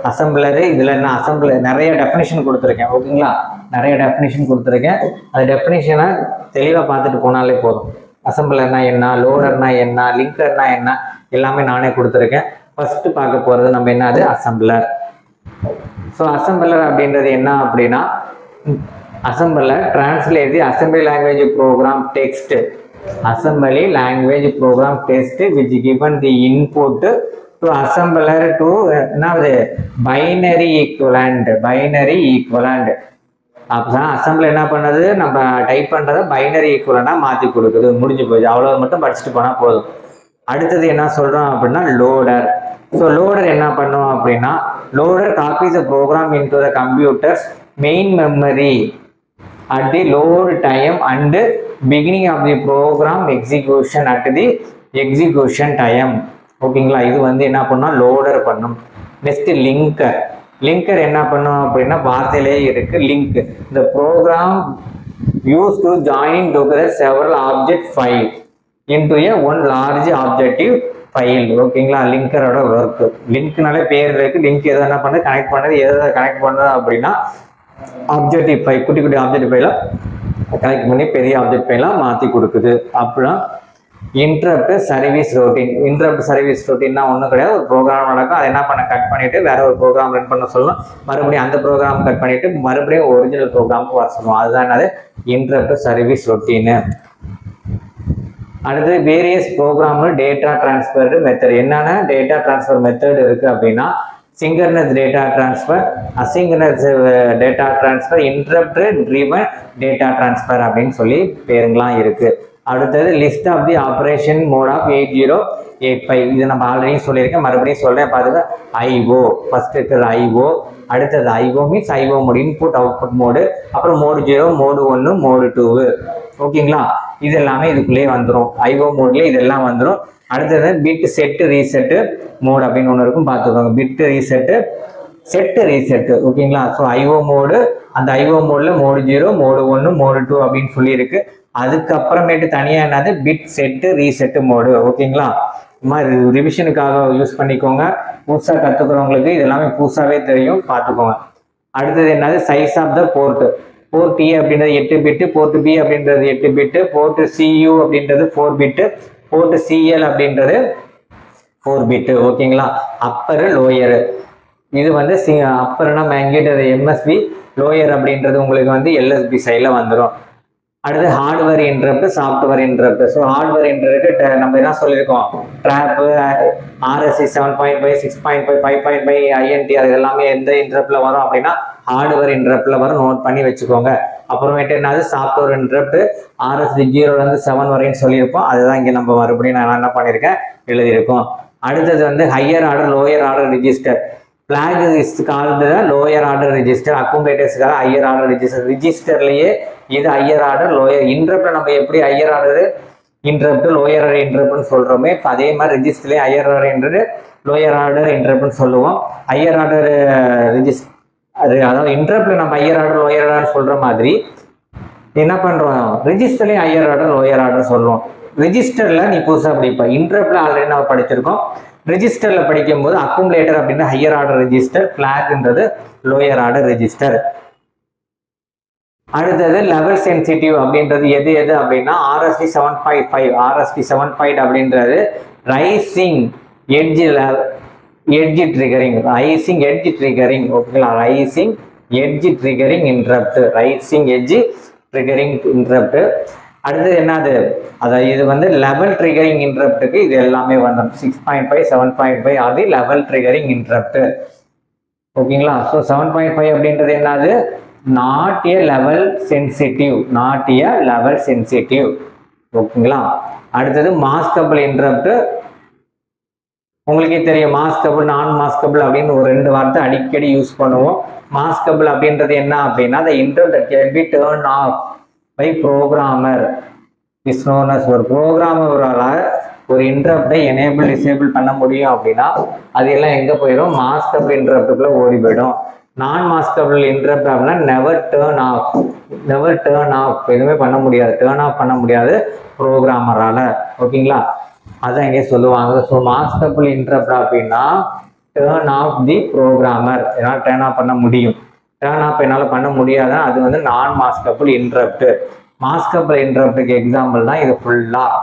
அசம்பிளரு இதில் என்ன அசம்பிளர் நிறைய டெஃபினேஷன் கொடுத்துருக்கேன் ஓகேங்களா நிறைய டெஃபினேஷன் கொடுத்துருக்கேன் அந்த டெஃபினேஷனை தெளிவாக பார்த்துட்டு போனாலே போதும் அசம்பிளர்னா என்ன லோடர்னா என்ன லிங்கர்னா என்ன எல்லாமே நானே கொடுத்துருக்கேன் ஃபர்ஸ்ட் பார்க்க போகிறது நம்ம என்னது அசம்பிளர் ஸோ அசம்பிளர் அப்படின்றது என்ன அப்படின்னா assembler translate the assembly language program text assembly language program test which given the input to assembler to என்னது பைனரி ஈக்குவலண்ட் பைனரி ஈக்குவலண்ட் அப்பதான் அசம்பிள் என்ன பண்ணுது நம்ம டைப் பண்றதை பைனரி ஈக்குவலண்டாக மாற்றி கொடுக்குது முடிஞ்சு போச்சு அவ்வளோ மட்டும் படிச்சுட்டு போனால் போதும் அடுத்தது என்ன சொல்றோம் அப்படின்னா லோடர் ஸோ லோடர் என்ன பண்ணும் அப்படின்னா loader copies the program into the computer's main memory at the load time and beginning of the program execution at the execution time ஓகேங்களா இது வந்து என்ன பண்ணும் லோடர் பண்ணும் நெக்ஸ்ட் லிங்கர் லிங்கர் என்ன பண்ணும் அப்படின்னா வார்த்தையிலே இருக்கு லிங்க் இந்த program use to join together several object file into a one large objective file ஓகேங்களா லிங்கரோட ஒர்க் லிங்க்னாலே பேர் இருக்கு லிங்க் எதை என்ன பண்ணுறது கனெக்ட் பண்ணுறது எதை கனெக்ட் பண்ணுறது அப்படின்னா ஆப்ஜெக்டிவ் ஃபைல் குட்டி குட்டி ஆப்ஜெக்ட் ஃபைலாக கனெக்ட் பண்ணி பெரிய ஆப்ஜெக்ட் ஃபைலாக மாற்றி கொடுக்குது அப்புறம் interrupt service routine interrupt service ரொட்டீன்னா ஒன்றும் கிடையாது ஒரு ப்ரோக்ராம் நடக்கும் அதை என்ன பண்ண கட் பண்ணிட்டு வேற ஒரு ப்ரோக்ராம் ரன் பண்ண சொல்லணும் மறுபடியும் அந்த ப்ரோக்ராம் கட் பண்ணிட்டு மறுபடியும் ஒரிஜினல் ப்ரோக்ராமுக்கு வர சொல்லுவோம் அதுதான் என்னது இன்டரப்ட் சர்வீஸ் ரொட்டீனு அடுத்து various program data transfer method என்னென்ன டேட்டா டிரான்ஸ்ஃபர் மெத்தட் இருக்கு அப்படின்னா synchronous data transfer asynchronous data transfer interrupt driven data transfer அப்படின்னு சொல்லி பேருங்களாம் இருக்கு அடுத்தது list of the operation mode of eight zero eight five இது நம்ம ஆல்ரெடி சொல்லியிருக்கேன் மறுபடியும் சொல்றேன் பாருங்க ஐஓ ஃபர்ஸ்ட் இருக்கிறது ஐஓ அடுத்தது IO means IO mode input output mode அப்புறம் மோடு ஜீரோ மோடு ஒன்று மோடு டூவு ஓகேங்களா இது எல்லாமே இதுக்குள்ளேயே வந்துடும் ஐஓ மோட்லேயே இதெல்லாம் வந்துடும் அடுத்தது பிட் செட்டு ரீசெட்டு மோட் அப்படின்னு ஒன்று இருக்கும் பார்த்துக்கோங்க பிட்டு ரீசெட்டு செட்டு ரீசெட்டு ஓகேங்களா ஸோ ஐஓ மோடு அந்த ஐஓ மோடில் மோடு ஜீரோ மோடு ஒன்று மோடு டூ அப்படின்னு சொல்லியிருக்கு அதுக்கப்புறமேட்டு தனியாக என்னது பிட் செட்டு ரீசெட்டு மோடு ஓகேங்களா இந்த மாதிரி ரிவிஷனுக்காக யூஸ் பண்ணிக்கோங்க புதுசாக கற்றுக்கிறவங்களுக்கு இது எல்லாமே புதுசாகவே தெரியும் பார்த்துக்கோங்க அடுத்தது என்னது size of the port port A அப்படின்றது எட்டு பிட்டு போர்ட் பி அப்படின்றது எட்டு பிட்டு போர்ட் சியூ அப்படின்றது ஃபோர் பிட்டு போர்ட் சிஎல் அப்படின்றது ஃபோர் பிட்டு ஓகேங்களா அப்பரு லோயரு இது வந்து சி அப்பர்னா மேங்கிட்டது எம்எஸ்பி லோயர் அப்படின்றது உங்களுக்கு வந்து எல்எஸ்பி சைடில் வந்துடும் அடுத்து hardware interrupt software interrupt so hardware interrupt நம்ம என்ன சொல்லியிருக்கோம் trap RST seven point five six point five five point five INT அது எல்லாமே எந்த இன்டரப்ட்ல வரும் அப்படின்னா ஹார்ட்வேர் இன்டரப்ட்ல வரும் நோட் பண்ணி வச்சுக்கோங்க அப்புறமேட்டு என்னது சாஃப்ட்வேர் இன்டரப்ட் ஆர்எஸ்டி ஜீரோலேருந்து செவன் வரையும் சொல்லியிருப்போம் அதுதான் இங்கே நம்ம மறுபடியும் நான் என்ன பண்ணியிருக்கேன் எழுதியிருக்கோம் அடுத்தது வந்து higher order lower order register block is called lower order register அக்கும்பேட்டர்ஸ்க்காக ஹையர் ஆர்டர் ரெஜிஸ்டர் ரிஜிஸ்டர்லயே இது ஹையர் ஆர்டர் லோயர் இன்டரப்ட் நம்ம எப்படி higher order interrupt lower order இன்டரப்ட்னு சொல்றோமே இப்போ அதே மாதிரி ரெஜிஸ்டர்லேயே higher order inter lower order இன்டரப்ட்னு சொல்லுவோம் ஹையர் ஆர்டர் ரெஜிஸ் அது அதாவது இன்டரப்ட்ல நம்ம ஹையர் ஆர்டர் லோயர் ஆர்டர் சொல்ற மாதிரி என்ன பண்றோம் ரெஜிஸ்டர்லயும் ஹையர் ஆர்டர் லோயர் ஆர்டர் சொல்லுவோம் ரெஜிஸ்டர்ல நீ புதுசா படிப்ப இன்டரப்ட்ல ஆல்ரெடி நம்ம படிச்சிருக்கோம் ரெஜிஸ்டர்ல படிக்கும்போது அக்குமுலேட்டர் அப்படின்னு ஹையர் ஆர்டர் ரெஜிஸ்டர் பிளாக்ன்றது லோயர் ஆர்டர் ரெஜிஸ்டர் அடுத்தது லெவல் சென்சிட்டிவ் அப்படின்றது எது எது அப்படின்னா RST seven five five RST seven five அப்படின்றது rising edge edge triggering rising edge triggering ஓகேங்களா rising edge triggering interrupt rising edge triggering interrupt அடுத்தது என்னது அதாவது இது வந்து லெவல் ட்ரிகரிங் இன்டரப்ட்டுக்கு இது எல்லாமே வந்துடும் six point five seven point five அது லெவல் ட்ரிகரிங் இன்டரப்ட் ஓகேங்களா ஸோ செவன் பாயிண்ட் ஃபைவ் அப்படின்றது என்னது not a level sensitive not a level sensitive ஓகேங்களா அடுத்தது மாஸ்கபிள் இன்டரப்ட் உங்களுக்கே தெரியும் மாஸ்கபிள் நான் மாஸ்கபிள் அப்படின்னு ஒரு ரெண்டு வார்த்தை அடிக்கடி யூஸ் பண்ணுவோம் மாஸ்கபிள் அப்படின்றது என்ன அப்படின்னா the interrupt can be turn off by programmer is known as ஒரு ப்ரோக்ராமரால் ஒரு இன்டரப்டை எனேபிள் டிசேபிள் பண்ண முடியும் அப்படின்னா அது எல்லாம் எங்கே போயிடும் மாஸ்கபிள் இன்டரப்டுக்குள்ளே ஓடி போயிடும் நான் மாஸ்கபிள் இன்டரப்ட் அப்படின்னா never turn off never turn off எதுவுமே பண்ண முடியாது டேர்ன் ஆஃப் பண்ண முடியாது ப்ரோக்ராமரால் ஓகேங்களா அதான் இங்கே சொல்லுவாங்க ஸோ மாஸ்கபிள் இன்டரப்ட் அப்படின்னா டேர்ன் ஆஃப் தி ப்ரோக்ராமர் என்னால் டேர்ன் ஆஃப் பண்ண முடியும் டேர்ன் ஆஃப் என்னால் பண்ண முடியாதான் அது வந்து நான் மாஸ்கபிள் இன்டரப்ட் மாஸ்கபிள் இன்டரப்டுக்கு எக்ஸாம்பிள் தான் இது ஃபுல்லாக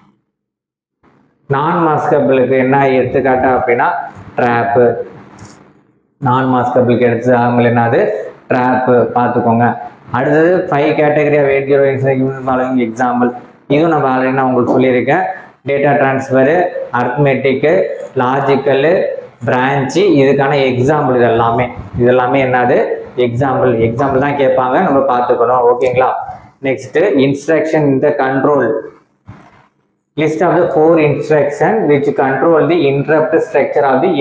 நான் மாஸ்கபிளுக்கு என்ன எடுத்துக்காட்டா அப்படின்னா ட்ராப்பு நான் மாஸ்கபிளுக்கு எடுத்து என்னது ட்ராப்பு பார்த்துக்கோங்க அடுத்தது five category of eight zero following example இதுவும் நம்ம ஆல்ரெடி நான் உங்களுக்கு சொல்லியிருக்கேன் data transfer arithmetic logical branch இதுக்கான எக்ஸாம்பிள் இது எல்லாமே இது எல்லாமே என்னது எக்ஸாம்பிள் எக்ஸாம்பிள் தான் கேட்பாங்க நம்ம பார்த்துக்கணும் ஓகேங்களா நெக்ஸ்ட்டு இன்ஸ்ட்ரக்ஷன் இந்த control list of the four instruction which control the interrupt structure of the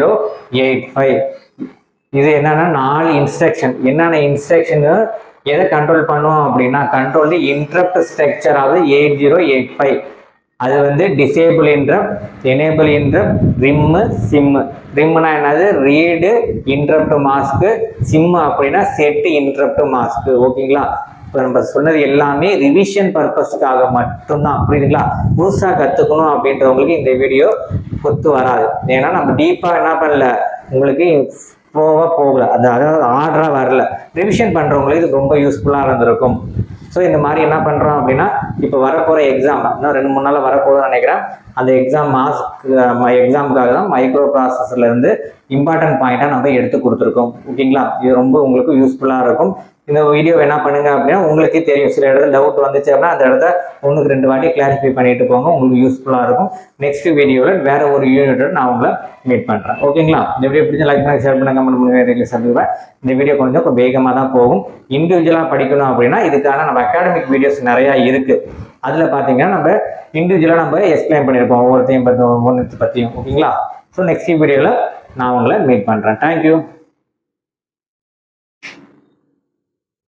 8085 இது என்னன்னா நாலு இன்ஸ்ட்ரக்ஷன் என்னென்ன இன்ஸ்ட்ரக்ஷன் எதை கண்ட்ரோல் பண்ணுவோம் அப்படின்னா control the interrupt structure of eight zero eight five அது வந்து disable interrupt enable interrupt RIM SIM ரிம்னா என்னது ரீடு இன்ட்ரப்ட் மாஸ்க்கு சிம்மு அப்படின்னா செட் இன்ட்ரப்ட் மாஸ்க்கு ஓகேங்களா இப்போ நம்ம சொன்னது எல்லாமே ரிவிஷன் பர்பஸ்க்காக மட்டும்தான் புரியுதுங்களா புதுசாக கற்றுக்கணும் அப்படின்றவங்களுக்கு இந்த வீடியோ ஒத்து வராது ஏன்னா நம்ம டீப்பாக என்ன பண்ணல உங்களுக்கு போக போகல அது அதாவது ஆர்டராக வரல ரிவிஷன் பண்ணுறவங்களுக்கு இது ரொம்ப யூஸ்ஃபுல்லாக இருந்திருக்கும் ஸோ இந்த மாதிரி என்ன பண்ணுறோம் அப்படின்னா இப்போ வரப்போகிற எக்ஸாம் இன்னும் ரெண்டு மூணு நாள் வரப்போகுதுன்னு நினைக்கிறேன் அந்த எக்ஸாம் மாஸ்க்கு எக்ஸாமுக்காக தான் மைக்ரோ ப்ராசஸர்லேருந்து இம்பார்ட்டன்ட் பாயிண்ட்டாக நம்ம எடுத்து கொடுத்துருக்கோம் ஓகேங்களா இது ரொம்ப உங்களுக்கு யூஸ்ஃபுல்லாக இருக்கும் இந்த வீடியோ என்ன பண்ணுங்க அப்படின்னா உங்களுக்கே தெரியும் சில இடத்துல டவுட் வந்துச்சு அப்படின்னா அந்த இடத்த ஒன்றுக்கு ரெண்டு வாட்டி கிளாரிஃபை பண்ணிட்டு போங்க உங்களுக்கு யூஸ்ஃபுல்லாக இருக்கும் நெக்ஸ்ட் வீடியோவில் வேற ஒரு யூனிட்டோட நான் உங்களை மீட் பண்ணுறேன் ஓகேங்களா இந்த வீடியோ பிடிச்ச லைக் பண்ணி ஷேர் பண்ணுங்க கமெண்ட் பண்ணுங்க ரீல்ஸ் சந்திப்பேன் இந்த வீடியோ கொஞ்சம் வேகமாக தான் போகும் இண்டிவிஜுவலாக படிக்கணும் அப்படின்னா இதுக்கான நம்ம அகாடமிக் வீடியோஸ் நிறையா இருக்குது அதில் பார்த்தீங்கன்னா நம்ம இண்டிவிஜுவலாக நம்ம எக்ஸ்பிளைன் பண்ணியிருப்போம் ஒவ்வொருத்தையும் பற்றி ஒவ்வொன்றத்தை பற்றியும் ஓகேங்களா ஸோ நெக்ஸ்ட் வீடியோவில் நான் உங்களை மீட் பண்ணுறேன் தேங்க்யூ